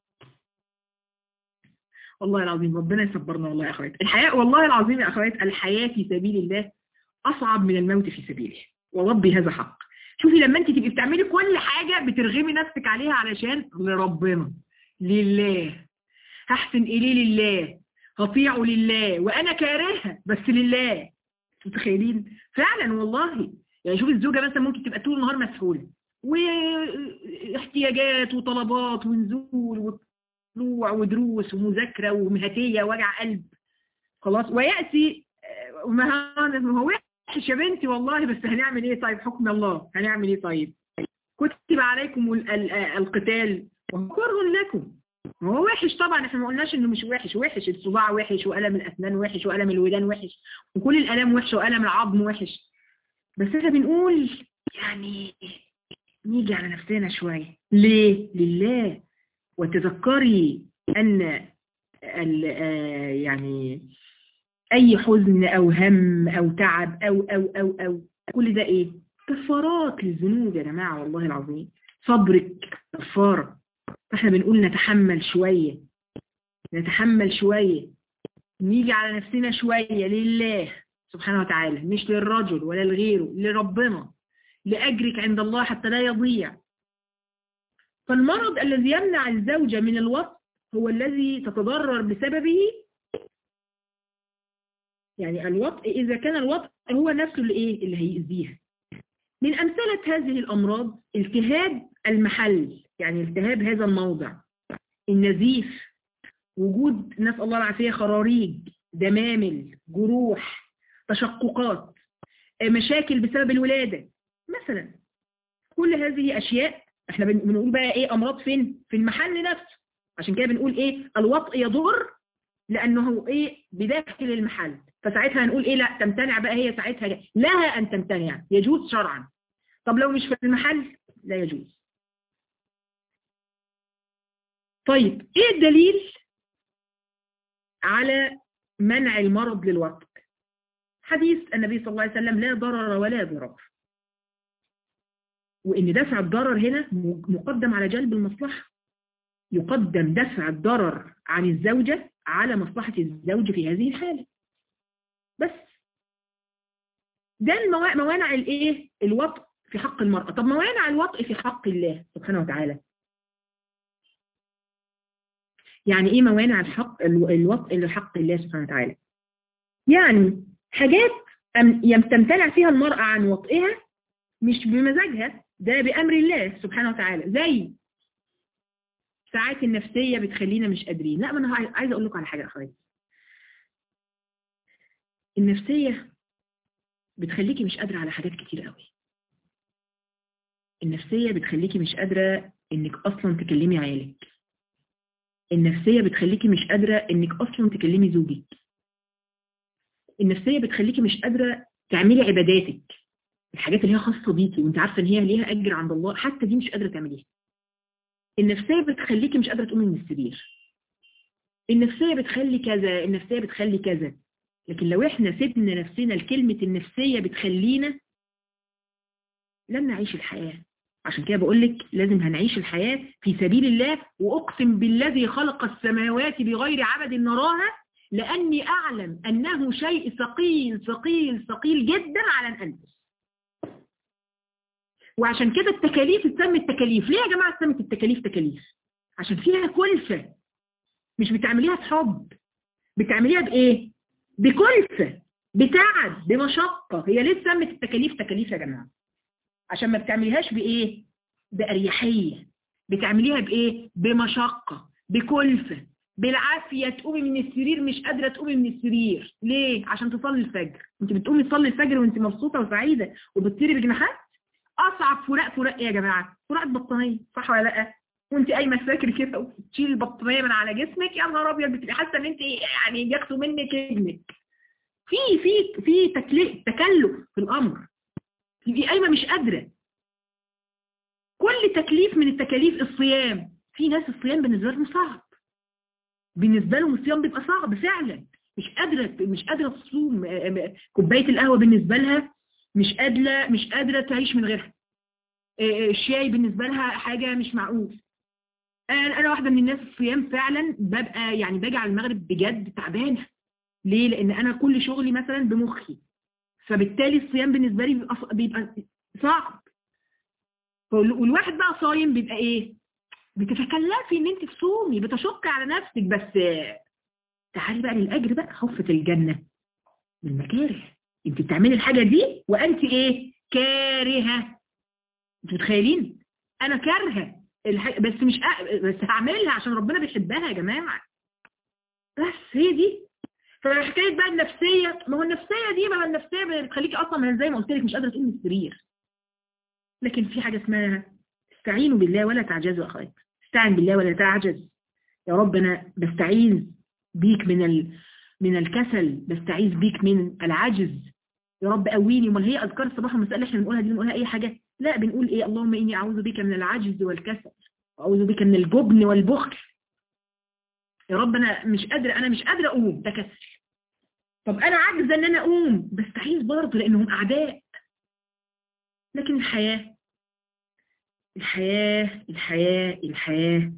والله العظيم ربنا يصبرنا والله يا اخوات الحياة والله العظيم يا اخوات الحياة في سبيل الله اصعب من الموت في سبيله وربي هذا حق شوفي لما انت تبقي بتعملي كل حاجة بترغمي نفسك عليها علشان لربنا لله هحسن اليه لله هطيعه لله وانا كارهها بس لله متخيلين فعلا والله يعني شوف الزوجة مثلا ممكن تبقى طول النهار مسحولة واحتياجات وطلبات ونزول وطلوع ودروس ومذاكرة ومهاتية وجع قلب خلاص ويأتي آه، ما هو ما هو وحش يا بنتي والله بس هنعمل ايه طيب حكم الله هنعمل ايه طيب كتب عليكم ال- ال- القتال وهو كره لكم هو وحش طبعا احنا ما قلناش انه مش وحش وحش الصباع وحش والم الاسنان وحش والم الودان وحش وكل الالام وحشه والم العظم وحش بس احنا بنقول يعني نيجي على نفسنا شويه ليه لله وتذكري ان ال- آه، يعني اي حزن او هم او تعب او او او او كل ده ايه كفارات للذنوب يا جماعه والله العظيم صبرك كفاره فاحنا بنقول نتحمل شوية نتحمل شوية نيجي على نفسنا شوية لله سبحانه وتعالى مش للرجل ولا لغيره لربنا لأجرك عند الله حتى لا يضيع فالمرض الذي يمنع الزوجة من الوطء هو الذي تتضرر بسببه يعني الوطء إذا كان الوطء هو نفسه اللي إيه اللي هيأذيها من أمثلة هذه الأمراض التهاب المحل يعني التهاب هذا الموضع النزيف وجود نسأل الله العافية خراريج دمامل جروح تشققات مشاكل بسبب الولادة مثلا كل هذه أشياء احنا بن- بنقول بقى ايه أمراض فين في المحل نفسه عشان كده بنقول ايه الوطء يضر لأنه ايه بداخل المحل فساعتها هنقول ايه لا تمتنع بقى هي ساعتها لها أن تمتنع يجوز شرعا طب لو مش في المحل لا يجوز طيب ايه الدليل على منع المرض للوقت حديث النبي صلى الله عليه وسلم لا ضرر ولا ضرر وان دفع الضرر هنا مقدم على جلب المصلحة يقدم دفع الضرر عن الزوجة على مصلحة الزوج في هذه الحالة بس ده الموا- موانع الايه الوطء في حق المرأة طب موانع الوطء في حق الله سبحانه وتعالى يعني ايه موانع الحق الو- الوطء لحق الله سبحانه وتعالى يعني حاجات أم- يم- تمتنع فيها المرأة عن وطئها مش بمزاجها ده بأمر الله سبحانه وتعالى زي ساعات النفسية بتخلينا مش قادرين لا ما انا عايز- عايزه اقول لكم على حاجة يا اخواتي النفسية بتخليكي مش قادرة على حاجات كتير قوي النفسية بتخليكي مش قادرة انك اصلا تكلمي عيالك النفسية بتخليكي مش قادرة انك اصلا تكلمي زوجك النفسية بتخليكي مش قادرة تعملي عباداتك الحاجات اللي هي خاصة بيكي وانت عارفة ان هي ليها اجر عند الله حتى دي مش قادرة تعمليها النفسية بتخليكي مش قادرة تقومي من السرير النفسية بتخلي كذا النفسية بتخلي كذا لكن لو احنا سيبنا نفسنا لكلمة النفسية بتخلينا لن نعيش الحياة عشان كده بقول لك لازم هنعيش الحياة في سبيل الله وأقسم بالذي خلق السماوات بغير عبد نراها لأني أعلم أنه شيء ثقيل ثقيل ثقيل جدا على الأنفس وعشان كده التكاليف اتسمت تكاليف ليه يا جماعة اتسمت التكاليف تكاليف عشان فيها كلفة مش بتعمليها بحب بتعمليها بإيه بكلفة بتعب بمشقة هي ليه اتسمت التكاليف تكاليف يا جماعة عشان ما بتعمليهاش بإيه بأريحية بتعمليها بإيه بمشقة بكلفة بالعافية تقومي من السرير مش قادرة تقومي من السرير ليه عشان تصلي الفجر انت بتقومي تصلي الفجر وانت مبسوطة وسعيدة وبتطيري بجناحات اصعب فراق فراق ايه يا جماعة فراق البطانية صح ولا لا وانت قايمه فاكر كده وتشيل البطانيه من على جسمك يا نهار ابيض بتبقي حاسه ان انت يعني بياخدوا منك ابنك في في في تكلف تكلف في الامر تبقي قايمه مش قادره كل تكليف من التكاليف الصيام في ناس الصيام بالنسبه لهم صعب بالنسبه لهم الصيام بيبقى صعب فعلا مش قادره مش قادره تصوم كوبايه القهوه بالنسبه لها مش قادره مش قادره تعيش من غيرها الشاي بالنسبه لها حاجه مش معقول انا واحده من الناس الصيام فعلا ببقى يعني باجي على المغرب بجد تعبانه ليه لان انا كل شغلي مثلا بمخي فبالتالي الصيام بالنسبه لي بيبقى, بيبقى صعب والواحد بقى صايم بيبقى ايه بتتكلفي ان انت تصومي بتشقي على نفسك بس تعالي بقى للاجر بقى حفة الجنة بالمكاره انت بتعملي الحاجة دي وانت ايه كارهة انتوا متخيلين انا كارهة الحاجة بس مش أ... بس هعملها عشان ربنا بيحبها يا جماعة بس هي دي فحكاية بقى النفسية ما هو النفسية دي ما هو النفسية بتخليكي اصلا زي ما قلت لك مش قادرة تقومي من السرير لكن في حاجة اسمها استعينوا بالله ولا تعجزوا اخوات استعن بالله ولا تعجز يا رب انا بستعيذ بيك من ال... من الكسل بستعيذ بيك من العجز يا رب قويني امال هي اذكار الصباح والمساء اللي احنا بنقولها دي بنقولها اي حاجه لا بنقول ايه اللهم اني اعوذ بك من العجز والكسل واعوذ بك من الجبن والبخل يا رب انا مش قادره انا مش قادره اقوم ده كسل طب انا عاجزه ان انا اقوم بستعيذ برضه لانهم اعداء لكن الحياه الحياه الحياه الحياه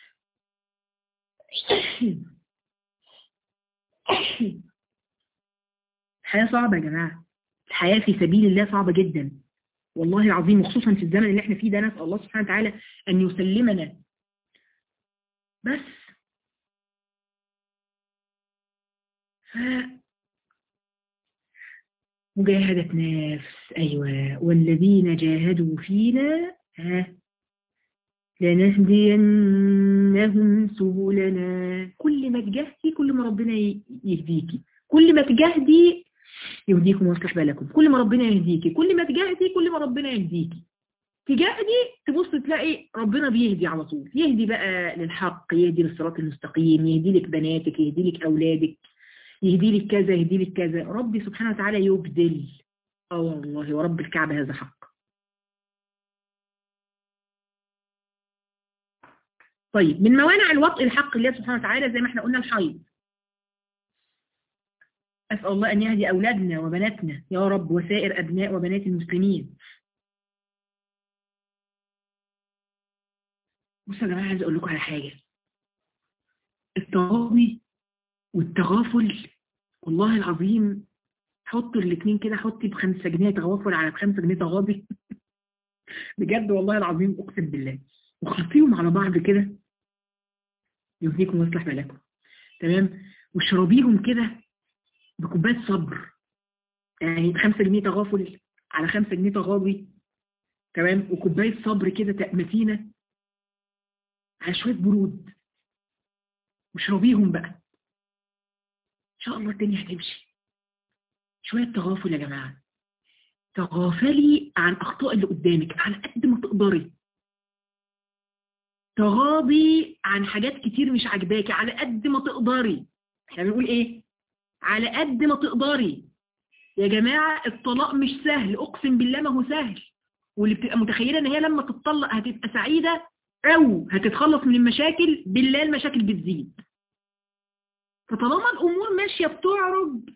الحياة صعبة يا جماعة الحياة في سبيل الله صعبة جدا والله العظيم وخصوصا في الزمن اللي احنا فيه ده نسأل الله سبحانه وتعالى أن يسلمنا بس ف مجاهدة نفس أيوة والذين جاهدوا فينا ها لنهدينهم سبلنا كل ما تجاهدي كل ما ربنا يهديكي كل ما تجاهدي يهديكم ويصلح بالكم كل ما ربنا يهديكي كل ما تجاهدي كل ما ربنا يهديكي تجاهدي تبص تلاقي ربنا بيهدي على طول يهدي بقى للحق يهدي للصراط المستقيم يهدي لك بناتك يهدي لك أولادك يهدي لك كذا يهدي لك كذا ربي سبحانه وتعالى يبدل اه والله ورب الكعبة هذا حق طيب من موانع الوطء الحق الله سبحانه وتعالى زي ما احنا قلنا الحيض أسأل الله أن يهدي أولادنا وبناتنا يا رب وسائر أبناء وبنات المسلمين بصوا يا جماعة عايز أقول لكم على حاجة التغاضي والتغافل والله العظيم حط الاثنين كده حطي بخمسة جنيه تغافل على بخمسة جنيه تغاضي بجد والله العظيم أقسم بالله وخلطيهم على بعض كده يهديكم ويصلح بالكم تمام واشربيهم كده بكوبايه صبر يعني بخمسة جنيه تغافل على خمسة جنيه تغاضي تمام وكوبايه صبر كده متينه على شويه برود واشربيهم بقى ان شاء الله الدنيا هتمشي شويه تغافل يا جماعه تغافلي عن اخطاء اللي قدامك على قد ما تقدري تغاضي عن حاجات كتير مش عاجباكي على قد ما تقدري احنا بنقول ايه على قد ما تقدري يا جماعة الطلاق مش سهل اقسم بالله ما هو سهل واللي بتبقى متخيلة ان هي لما تتطلق هتبقى سعيدة او هتتخلص من المشاكل بالله المشاكل بتزيد فطالما الامور ماشية بتعرض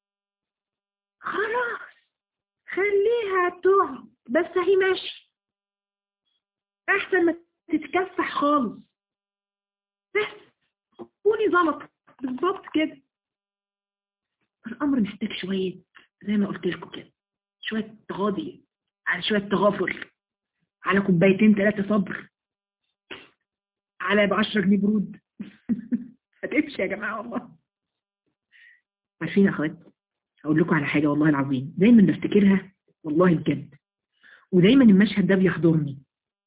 خلاص خليها تعرض بس هي ماشي احسن ما تتكفح خالص بس كوني زلط بالظبط كده الامر محتاج شوية زي ما قلت لكم كده شوية تغاضي على شوية تغافل على كوبايتين ثلاثة صبر على ب 10 جنيه برود هتمشي يا جماعة والله عارفين يا اخوات اقول لكم على حاجة والله العظيم دايما بفتكرها والله بجد ودايما المشهد ده بيحضرني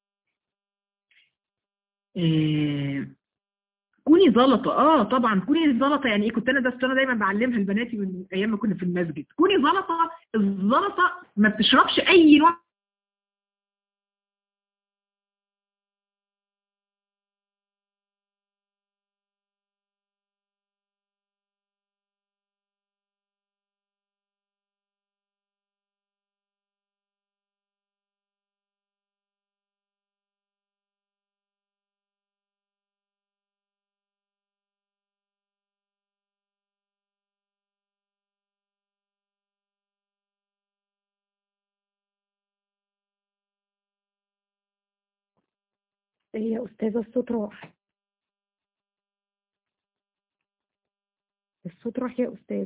آه كوني زلطة اه طبعا كوني زلطة يعني ايه كنت انا ده انا دايما بعلمها لبناتي من ايام ما كنا في المسجد كوني زلطة الزلطة ما بتشربش اي نوع يا أستاذة الصوت راح الصوت راح يا أستاذ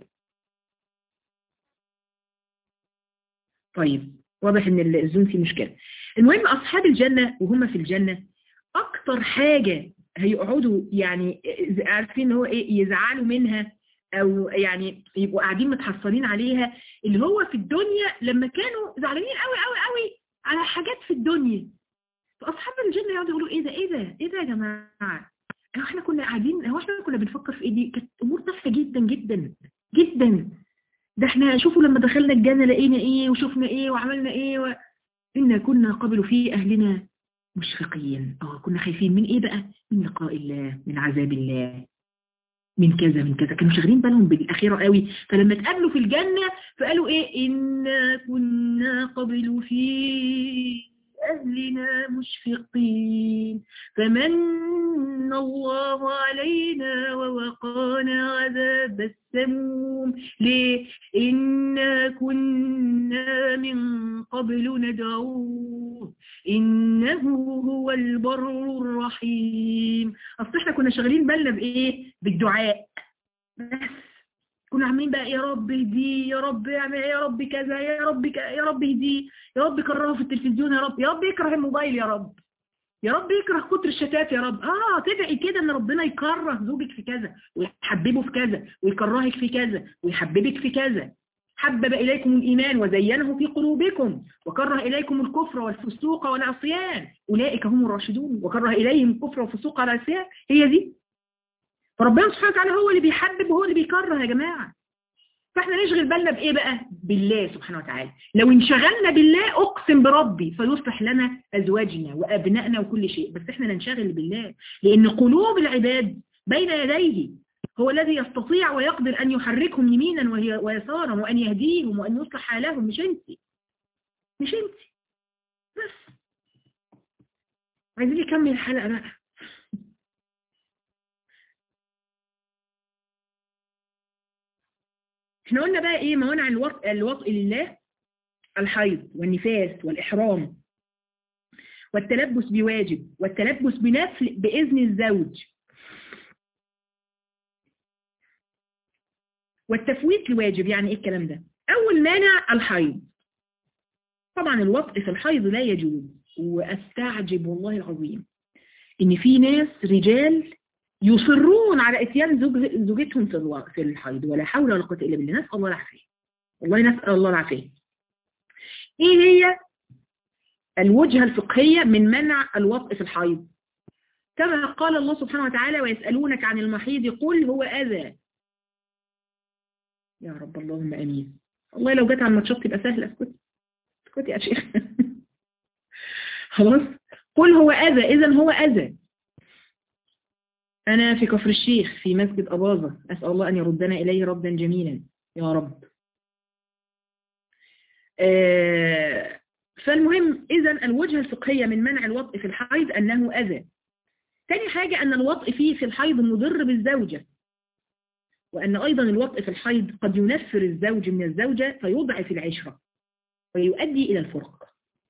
طيب واضح ان الزوم فيه مشكلة المهم اصحاب الجنة وهم في الجنة اكتر حاجة هيقعدوا يعني عارفين ان هو ايه يزعلوا منها او يعني يبقوا قاعدين متحصلين عليها اللي هو في الدنيا لما كانوا زعلانين قوي قوي قوي على حاجات في الدنيا فاصحاب الجنة يقعدوا يقولوا ايه ده ايه ده ايه ده يا جماعة هو احنا كنا قاعدين هو احنا كنا بنفكر في ايه دي كانت امور تافهه جدا جدا جدا ده احنا شوفوا لما دخلنا الجنة لقينا ايه وشفنا ايه وعملنا ايه و... إنا كنا قبل في أهلنا مشفقين اه كنا خايفين من ايه بقى من لقاء الله من عذاب الله من كذا من كذا كانوا شاغلين بالهم بالأخيرة قوي فلما اتقابلوا في الجنة فقالوا ايه إنا كنا قبل في أهلنا مشفقين فمن الله علينا ووقانا عذاب السموم ليه إنا كنا من قبل ندعوه إنه هو البر الرحيم أصل احنا كنا شغالين بالنا بإيه بالدعاء بس كنا عاملين بقى يا رب اهديه يا رب اعمل يا رب كذا يا رب ك... يا رب اهديه يا رب كرهه في التلفزيون يا رب يا رب يكره الموبايل يا رب يا رب يكره كتر الشتات يا رب اه تدعي كده ان ربنا يكره زوجك في كذا ويحببه في كذا ويكرهك في كذا ويحببك في كذا حبب إليكم الإيمان وزينه في قلوبكم وكره إليكم الكفر والفسوق والعصيان أولئك هم الراشدون وكره إليهم الكفر والفسوق والعصيان هي دي فربنا سبحانه وتعالى هو اللي بيحبب وهو اللي بيكره يا جماعة فاحنا نشغل بالنا بإيه بقى بالله سبحانه وتعالى لو انشغلنا بالله أقسم بربي فيصلح لنا أزواجنا وأبنائنا وكل شيء بس احنا ننشغل بالله لأن قلوب العباد بين يديه هو الذي يستطيع ويقدر أن يحركهم يمينا ويسارا وأن يهديهم وأن يصلح حالهم مش انت مش انت بس عايزين نكمل الحلقة بقى احنا قلنا بقى ايه موانع الوطء, الوطء لله الحيض والنفاس والإحرام والتلبس بواجب والتلبس بنفل بإذن الزوج والتفويت لواجب يعني ايه الكلام ده اول مانع الحيض طبعا الوطء في الحيض لا يجوز واستعجب والله العظيم ان في ناس رجال يصرون على اتيان زوج زوجتهم في في الحيض ولا حول ولا قوه الا بالله نسال الله العافيه والله نسال الله العافيه ايه هي الوجهه الفقهيه من منع الوطء في الحيض كما قال الله سبحانه وتعالى ويسالونك عن المحيض قل هو اذى يا رب اللهم امين والله لو جت على الماتشات تبقى سهله اسكتي اسكتي يا شيخ خلاص قل هو اذى اذا هو اذى أنا في كفر الشيخ في مسجد أباظة أسأل الله أن يردنا إليه ردا جميلا يا رب آه فالمهم إذا الوجهة الفقهية من منع الوطء في الحيض أنه أذى ثاني حاجة أن الوطء فيه في الحيض مضر بالزوجة وأن أيضا الوطء في الحيض قد ينفر الزوج من الزوجة فيضعف العشرة ويؤدي إلى الفرق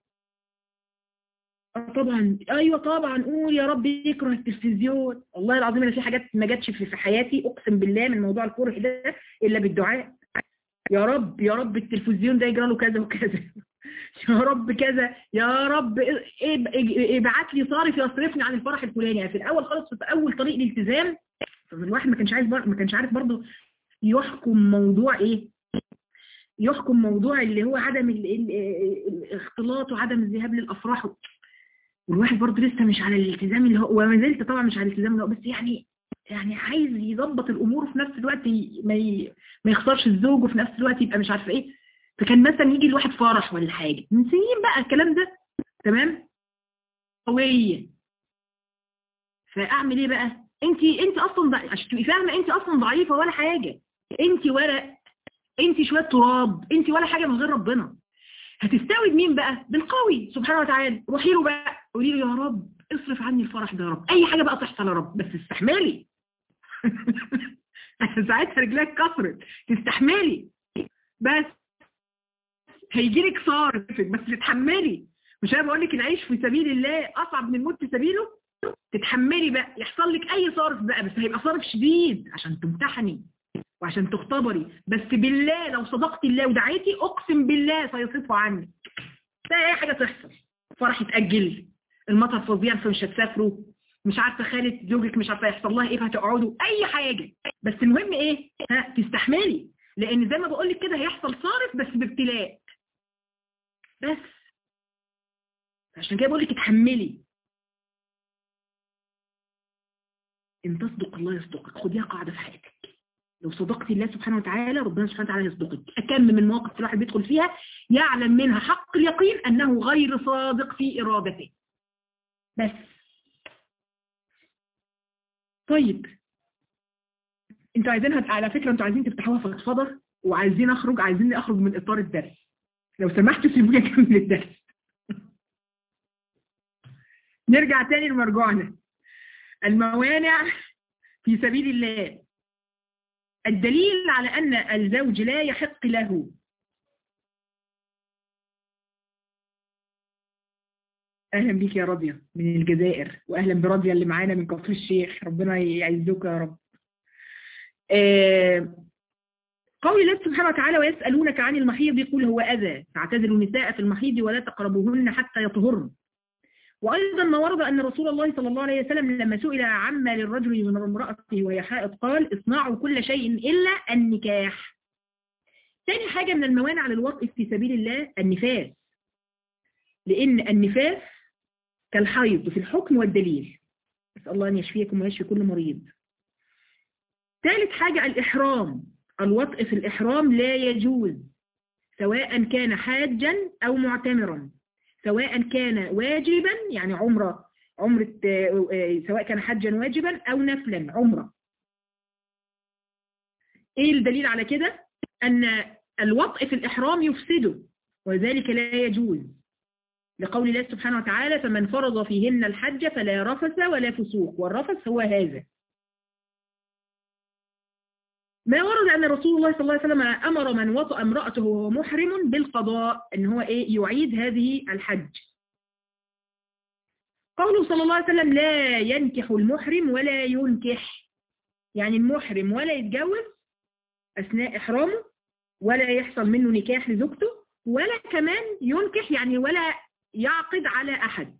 طبعا ايوه طبعا قول يا رب يكره التلفزيون والله العظيم انا في حاجات ما جاتش في حياتي اقسم بالله من موضوع الكره ده الا بالدعاء يا رب يا رب التلفزيون ده يجرى له كذا وكذا يا رب كذا يا رب ابعت لي صارف يصرفني عن الفرح الفلاني يعني في الاول خالص في اول طريق الالتزام الواحد ما كانش عايز ما كانش عارف برضه يحكم موضوع ايه يحكم موضوع اللي هو عدم الاختلاط وعدم الذهاب للافراح والواحد برضه لسه مش على الالتزام اللي هو وما زلت طبعا مش على الالتزام اللي هو بس يعني يعني عايز يظبط الامور وفي نفس الوقت ما ي... ما يخسرش الزوج وفي نفس الوقت يبقى مش عارفه ايه فكان مثلا يجي الواحد فرح ولا حاجه من سنين بقى الكلام ده تمام قويه فاعمل ايه بقى انت انت اصلا ضعيفه عشان تبقي فاهمه انت اصلا ضعيفه ولا حاجه انت ورق انت شويه تراب انت ولا حاجه من غير ربنا هتستوي بمين بقى بالقوي سبحانه وتعالى روحي له بقى قولي له يا رب اصرف عني الفرح ده يا رب اي حاجه بقى تحصل يا رب بس استحملي ساعتها رجلك كسرت تستحملي بس هيجي لك صار بس تتحملي مش انا بقول لك العيش في سبيل الله اصعب من الموت في سبيله تتحملي بقى يحصل لك اي صرف بقى بس هيبقى صرف شديد عشان تمتحني وعشان تختبري بس بالله لو صدقتي الله ودعيتي اقسم بالله سيصرفه عنك لا اي حاجه تحصل فرح يتاجل المطر فظيع فمش هتسافروا مش عارفه خالد زوجك مش عارفه يحصل لها ايه فهتقعدوا اي حاجه بس المهم ايه ها تستحملي لان زي ما بقول لك كده هيحصل صارف بس بابتلاء بس عشان كده بقول لك اتحملي ان تصدق الله يصدقك خديها قاعده في حياتك لو صدقتي الله سبحانه وتعالى ربنا سبحانه وتعالى يصدقك أكم من المواقف الواحد بيدخل فيها يعلم منها حق اليقين أنه غير صادق في إرادته بس طيب انتوا عايزينها على فكرة انتوا عايزين تفتحوها فضفضة وعايزين اخرج عايزين اخرج من اطار الدرس لو سمحتوا سيبوني اكمل الدرس نرجع تاني لمرجوعنا الموانع في سبيل الله الدليل على أن الزوج لا يحق له أهلا بك يا راضية من الجزائر وأهلا براضية اللي معانا من كفر الشيخ ربنا يعزك يا رب آه قول الله سبحانه وتعالى ويسألونك عن المحيض يقول هو أذى فاعتزلوا النساء في المحيض ولا تقربوهن حتى يطهرن وأيضا ما ورد أن رسول الله صلى الله عليه وسلم لما سئل عما للرجل من امرأته وهي حائض قال اصنعوا كل شيء إلا النكاح ثاني حاجة من الموانع للوطء في سبيل الله النفاس لأن النفاس كالحيض في الحكم والدليل أسأل الله أن يشفيكم ويشفي كل مريض ثالث حاجة الإحرام الوطء في الإحرام لا يجوز سواء كان حاجا أو معتمرا سواء كان واجبا يعني عمرة عمرة سواء كان حجا واجبا أو نفلا عمرة إيه الدليل على كده أن الوطء في الإحرام يفسده وذلك لا يجوز لقول الله سبحانه وتعالى فمن فرض فيهن الحج فلا رفث ولا فسوق والرفث هو هذا ما ورد أن رسول الله صلى الله عليه وسلم أمر من وطأ امرأته وهو محرم بالقضاء أن هو إيه يعيد هذه الحج قوله صلى الله عليه وسلم لا ينكح المحرم ولا ينكح يعني المحرم ولا يتجوز أثناء إحرامه ولا يحصل منه نكاح لزوجته ولا كمان ينكح يعني ولا يعقد على أحد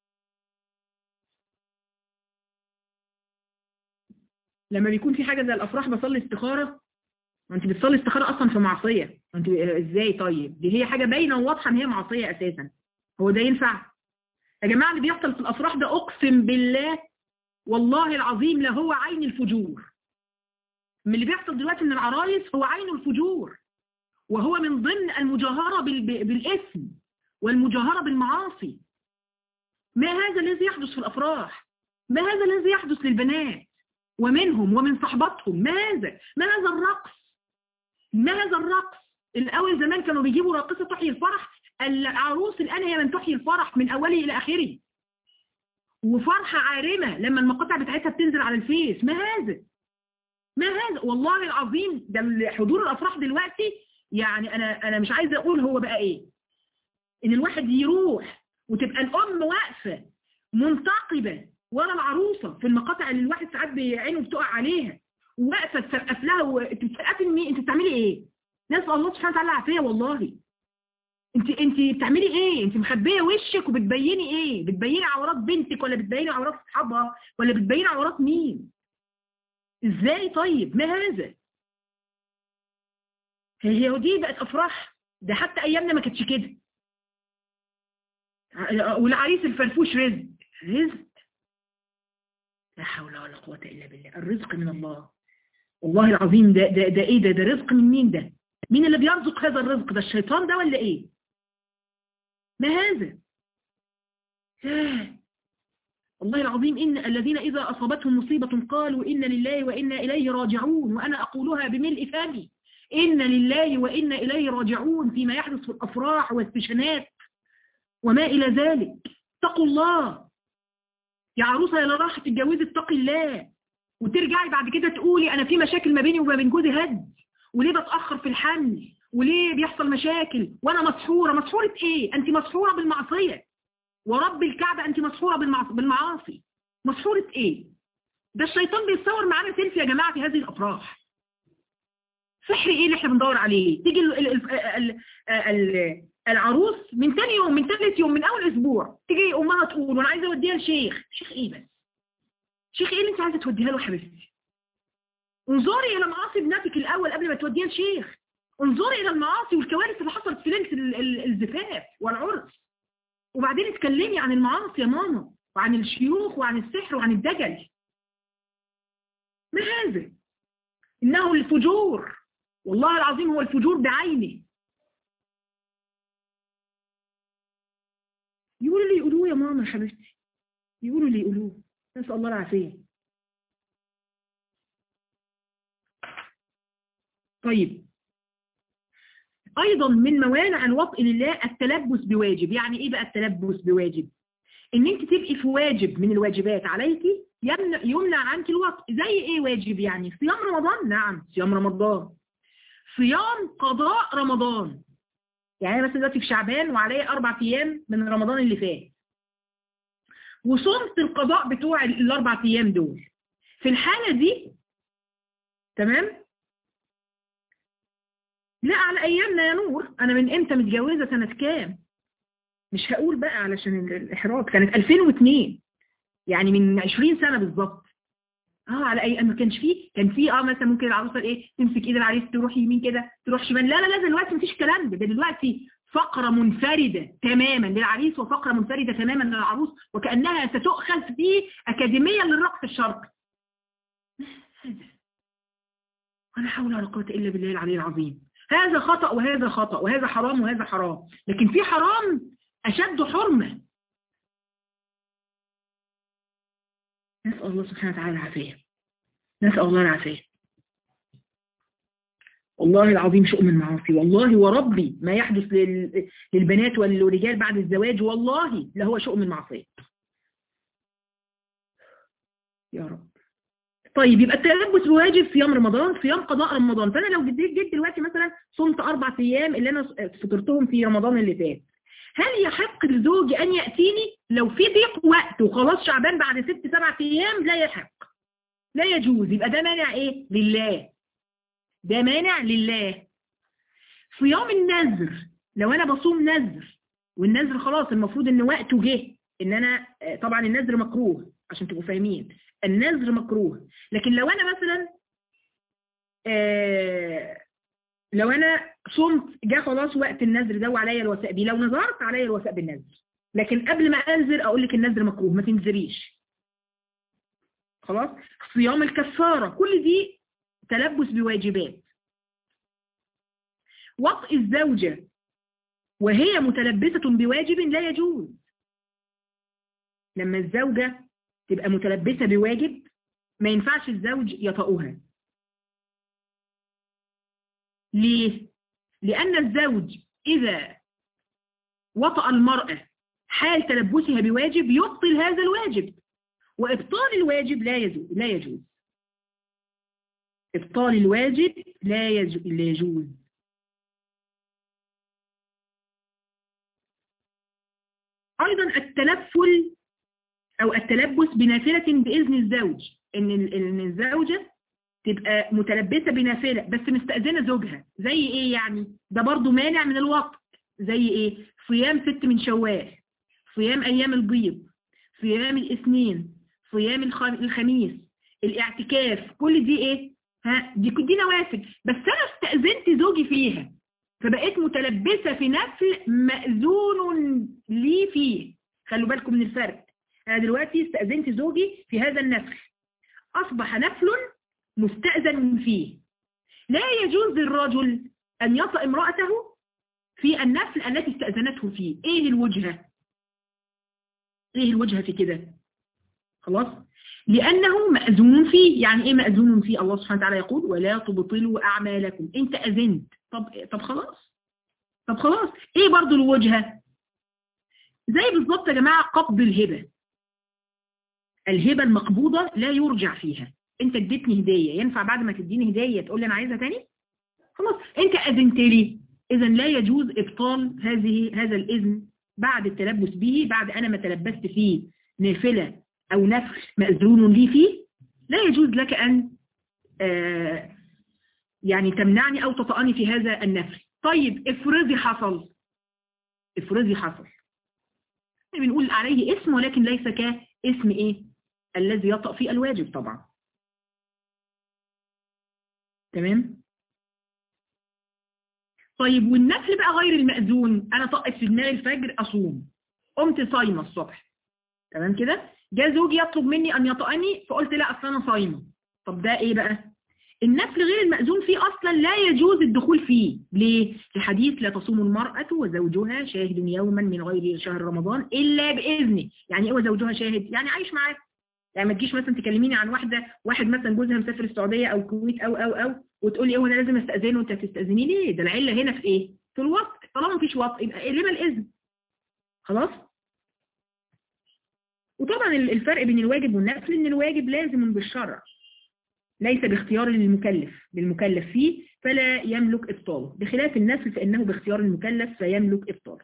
لما بيكون في حاجة زي الأفراح بصلي استخارة انت بتصلي استخارة أصلا في معصية انت ازاي طيب دي هي حاجة باينة وواضحة ان هي معصية أساسا هو ده ينفع يا جماعة اللي بيحصل في الأفراح ده أقسم بالله والله العظيم لا هو عين الفجور من اللي بيحصل دلوقتي من العرايس هو عين الفجور وهو من ضمن المجاهرة بالاسم والمجاهرة بالمعاصي ما هذا الذي يحدث في الأفراح ما هذا الذي يحدث للبنات ومنهم ومن صحباتهم ما هذا ما هذا الرقص ما هذا الرقص الأول زمان كانوا بيجيبوا راقصة تحيي الفرح العروس الآن هي من تحيي الفرح من أوله إلى آخره وفرحة عارمة لما المقاطع بتاعتها بتنزل على الفيس ما هذا ما هذا والله العظيم ده حضور الأفراح دلوقتي يعني أنا أنا مش عايزة أقول هو بقى إيه إن الواحد يروح وتبقى الأم واقفة منتقبة ورا العروسة في المقاطع اللي الواحد ساعات بعينه بتقع عليها وواقفة تسقف لها وانت بتسقفي مين انت بتعملي ايه نسأل الله سبحانه وتعالى العافية والله انت انت بتعملي ايه انت مخبيه وشك وبتبيني ايه بتبيني عورات بنتك ولا بتبيني عورات اصحابها ولا بتبيني عورات مين ازاي طيب ما هذا هي دي بقت افراح ده حتى ايامنا ما كانتش كده والعريس الفرفوش رزق رزق لا حول ولا قوة إلا بالله الرزق من الله والله العظيم ده, ده, ده إيه ده ده رزق من مين ده مين اللي بيرزق هذا الرزق ده الشيطان ده ولا إيه ما هذا والله العظيم إن الذين إذا أصابتهم مصيبة قالوا إن لله وإنا إليه راجعون وأنا أقولها بملء فمي إن لله وإنا إليه راجعون فيما يحدث في الأفراح والسشنات وما إلى ذلك اتقوا الله يا عروسة يا راح تتجوزي اتقي الله وترجعي بعد كده تقولي انا في مشاكل ما بيني وما بين جوزي هد وليه بتأخر في الحمل وليه بيحصل مشاكل وانا مسحورة مسحورة ايه انت مسحورة بالمعصية ورب الكعبة انت مسحورة بالمعاصي مسحورة ايه ده الشيطان بيتصور معانا سيلفي يا جماعة في هذه الافراح سحر ايه اللي احنا بندور عليه تيجي ال ال ال ال العروس من تاني يوم من ثالث يوم من اول اسبوع تيجي امها تقول وانا عايزه اوديها لشيخ شيخ ايه بس شيخ ايه اللي انت عايزه توديها له حبيبتي انظري الى معاصي ابنتك الاول قبل ما توديها لشيخ انظري الى المعاصي والكوارث اللي حصلت في ليله الزفاف والعرس وبعدين اتكلمي عن المعاصي يا ماما وعن الشيوخ وعن السحر وعن الدجل ما هذا انه الفجور والله العظيم هو الفجور بعينه يقولوا اللي يقولوه يا ماما يا حبيبتي يقولوا اللي يقولوه نسأل الله العافية طيب أيضا من موانع الوطء لله التلبس بواجب يعني إيه بقى التلبس بواجب إن أنت تبقي في واجب من الواجبات عليكي يمنع, يمنع عنك الوطء زي إيه واجب يعني صيام رمضان نعم صيام رمضان صيام قضاء رمضان يعني أنا بس دلوقتي في شعبان وعليا أربع أيام من رمضان اللي فات وصمت القضاء بتوع الأربع أيام دول في الحالة دي تمام لا على أيامنا يا نور أنا من إمتى متجوزة سنة كام مش هقول بقى علشان الإحراج كانت 2002 يعني من 20 سنة بالظبط اه على اي ما كانش فيه كان فيه اه مثلا ممكن العروسه ايه تمسك ايد العريس تروح يمين كده تروح شمال لا لا لا دلوقتي مفيش الكلام ده ده دلوقتي فقرة منفردة تماما للعريس وفقرة منفردة تماما للعروس وكأنها ستؤخذ في أكاديمية للرقص الشرقي ولا حول ولا قوة إلا بالله العلي العظيم هذا خطأ وهذا خطأ وهذا حرام وهذا حرام لكن في حرام أشد حرمة نسأل الله سبحانه وتعالى العافية نسأل الله العافية والله العظيم شؤم المعاصي والله وربي ما يحدث للبنات والرجال بعد الزواج والله لهو شؤم المعصية يا رب طيب يبقى التلبس بواجب صيام رمضان صيام قضاء رمضان فانا لو جيت جيت دلوقتي مثلا صمت اربع ايام اللي انا فطرتهم في رمضان اللي فات هل يحق لزوجي ان ياتيني لو في ضيق وقت وخلاص شعبان بعد ست سبع ايام لا يحق لا يجوز يبقى ده مانع ايه لله ده مانع لله صيام النذر لو انا بصوم نذر والنذر خلاص المفروض ان وقته جه ان انا طبعا النذر مكروه عشان تبقوا فاهمين النذر مكروه لكن لو انا مثلا آه لو انا صمت جه خلاص وقت النذر ده وعليا الوفاء بيه لو نذرت عليا الوفاء بالنذر لكن قبل ما انذر اقول لك النذر مكروه ما تنذريش خلاص صيام الكفاره كل دي تلبس بواجبات وطئ الزوجة وهي متلبسة بواجب لا يجوز لما الزوجة تبقى متلبسة بواجب ما ينفعش الزوج يطأها ليه؟ لأن الزوج إذا وطأ المرأة حال تلبسها بواجب يبطل هذا الواجب وإبطال الواجب لا يجوز, لا يجوز. إبطال الواجب لا يجوز أيضا التنفل أو التلبس بنافلة بإذن الزوج إن إن الزوجة تبقى متلبسة بنافلة بس مستأذنة زوجها زي إيه يعني ده برضو مانع من الوقت زي إيه صيام ست من شوال صيام أيام البيض صيام الاثنين صيام الخميس الاعتكاف كل دي إيه ها دي دي نوافل بس أنا استأذنت زوجي فيها فبقيت متلبسة في نفل مأذون لي فيه خلوا بالكم من الفرق أنا دلوقتي استأذنت زوجي في هذا النفل أصبح نفل مستأذن فيه لا يجوز للرجل أن يطأ امرأته في النفل التي استأذنته فيه إيه الوجهة إيه الوجهة في كده خلاص لأنه مأذون فيه يعني إيه مأذون فيه الله سبحانه وتعالى يقول ولا تبطلوا أعمالكم أنت أذنت طب طب خلاص طب خلاص إيه برضو الوجهة زي بالظبط يا جماعة قبض الهبة الهبة المقبوضة لا يرجع فيها انت اديتني هدية ينفع بعد ما تديني هدية تقول لي انا عايزها تاني خلاص انت اذنت لي اذا لا يجوز ابطال هذه هذا الاذن بعد التلبس به بعد انا ما تلبست فيه نافلة أو نفل مأذون لي فيه لا يجوز لك أن آه يعني تمنعني أو تطأني في هذا النفل طيب افرضي حصل افرضي حصل بنقول عليه اسم ولكن ليس كاسم ايه الذي يطأ فيه الواجب طبعا تمام طيب والنفل بقى غير المأذون انا طقت في دماغي الفجر اصوم قمت صايمه الصبح تمام كده جاء زوجي يطلب مني ان يطأني فقلت لا اصل انا صايمه طب ده ايه بقى النفل غير المأذون فيه أصلا لا يجوز الدخول فيه ليه؟ في حديث لا تصوم المرأة وزوجها شاهد يوما من غير شهر رمضان إلا بإذنه يعني إيه وزوجها شاهد؟ يعني عايش معاك يعني ما تجيش مثلا تكلميني عن واحدة واحد مثلا جوزها مسافر السعودية أو الكويت أو أو أو وتقولي إيه وأنا لازم أستأذنه وأنت هتستأذني ليه؟ ده العلة هنا في إيه؟ في الوقت طالما مفيش وقت يبقى إيه لما الإذن؟ خلاص؟ وطبعا الفرق بين الواجب والنفل إن الواجب لازم بالشرع ليس باختيار للمكلف للمكلف فيه فلا يملك إبطاله بخلاف النفل فإنه باختيار المكلف فيملك إبطاله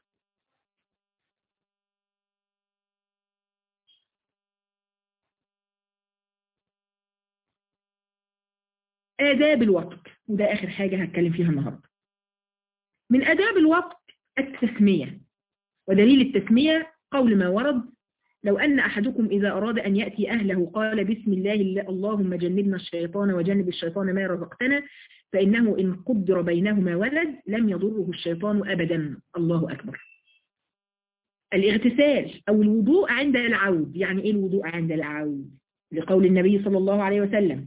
آداب الوقت وده آخر حاجة هتكلم فيها النهاردة من آداب الوقت التسمية ودليل التسمية قول ما ورد لو أن أحدكم إذا أراد أن يأتي أهله قال بسم الله اللهم جنبنا الشيطان وجنب الشيطان ما رزقتنا فإنه إن قدر بينهما ولد لم يضره الشيطان أبدا الله أكبر الاغتسال أو الوضوء عند العود يعني إيه الوضوء عند العود لقول النبي صلى الله عليه وسلم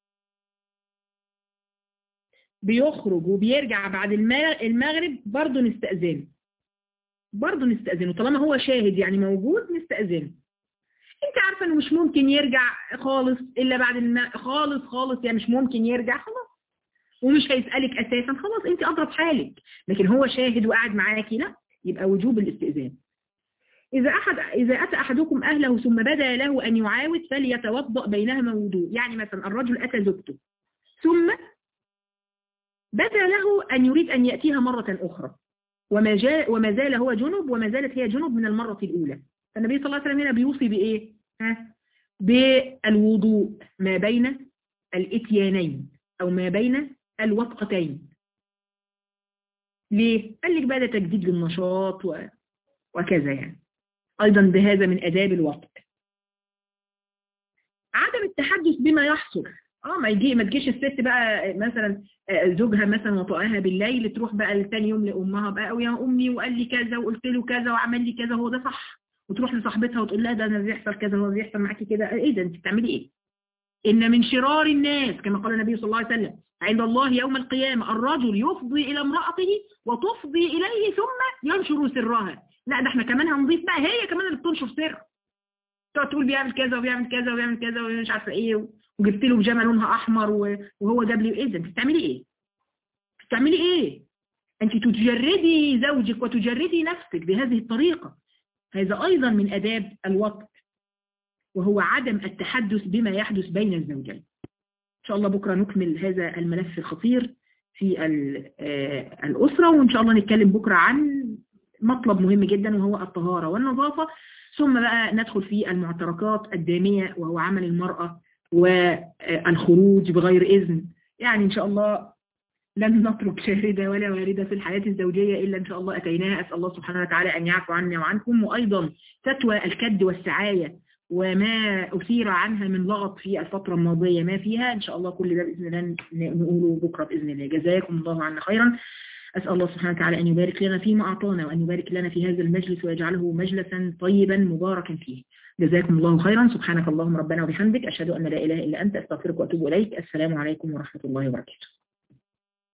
بيخرج وبيرجع بعد المغرب برضه نستأذنه برضه نستأذنه طالما هو شاهد يعني موجود نستأذنه انت عارفة انه مش ممكن يرجع خالص الا بعد الم... خالص خالص يعني مش ممكن يرجع خلاص ومش هيسألك اساسا خلاص انت اضرب حالك لكن هو شاهد وقاعد معاكي لا يبقى وجوب الاستئذان إذا أحد إذا أتى أحدكم أهله ثم بدا له أن يعاود فليتوضأ بينهما وضوء يعني مثلا الرجل أتى زوجته ثم بدا له أن يريد أن يأتيها مرة أخرى وما, جاء وما زال هو جنب وما زالت هي جنب من المرة الأولى فالنبي صلى الله عليه وسلم هنا بيوصي بإيه؟ ها؟ بالوضوء ما بين الاتيانين أو ما بين الوطأتين ليه؟ قال لك بقى ده تجديد للنشاط و... وكذا يعني أيضا بهذا من أداب الوقت عدم التحدث بما يحصل اه ما يجي ما تجيش الست بقى مثلا زوجها مثلا وطئها بالليل تروح بقى لتاني يوم لامها بقى او يا امي وقال لي كذا وقلت له كذا وعمل لي كذا هو ده صح وتروح لصاحبتها وتقول لها ده انا بيحصل كذا هو بيحصل معاكي كده ايه ده انت بتعملي ايه ان من شرار الناس كما قال النبي صلى الله عليه وسلم عند الله يوم القيامة الرجل يفضي إلى امرأته وتفضي إليه ثم ينشر سرها لا ده احنا كمان هنضيف بقى هي كمان اللي بتنشر سر تقعد تقول بيعمل كذا وبيعمل كذا وبيعمل كذا ومش عارفه ايه وجبت له بيجامه لونها احمر وهو جاب لي ايه ده انت بتعملي ايه بتعملي ايه انت تجردي زوجك وتجردي نفسك بهذه الطريقه هذا ايضا من اداب الوقت وهو عدم التحدث بما يحدث بين الزوجين ان شاء الله بكره نكمل هذا الملف الخطير في الاسره وان شاء الله نتكلم بكره عن مطلب مهم جدا وهو الطهاره والنظافه ثم بقى ندخل في المعتركات الداميه وهو عمل المراه والخروج بغير إذن يعني إن شاء الله لن نترك شاردة ولا واردة في الحياة الزوجية إلا إن شاء الله أتيناها أسأل الله سبحانه وتعالى أن يعفو عنا وعنكم وأيضا فتوى الكد والسعاية وما أثير عنها من لغط في الفترة الماضية ما فيها إن شاء الله كل ده بإذن الله نقوله بكرة بإذن الله جزاكم الله عنا خيرا أسأل الله سبحانه وتعالى أن يبارك لنا فيما أعطانا وأن يبارك لنا في هذا المجلس ويجعله مجلسا طيبا مباركا فيه جزاكم الله خيرا سبحانك اللهم ربنا وبحمدك أشهد أن لا إله إلا أنت أستغفرك وأتوب إليك السلام عليكم ورحمة الله وبركاته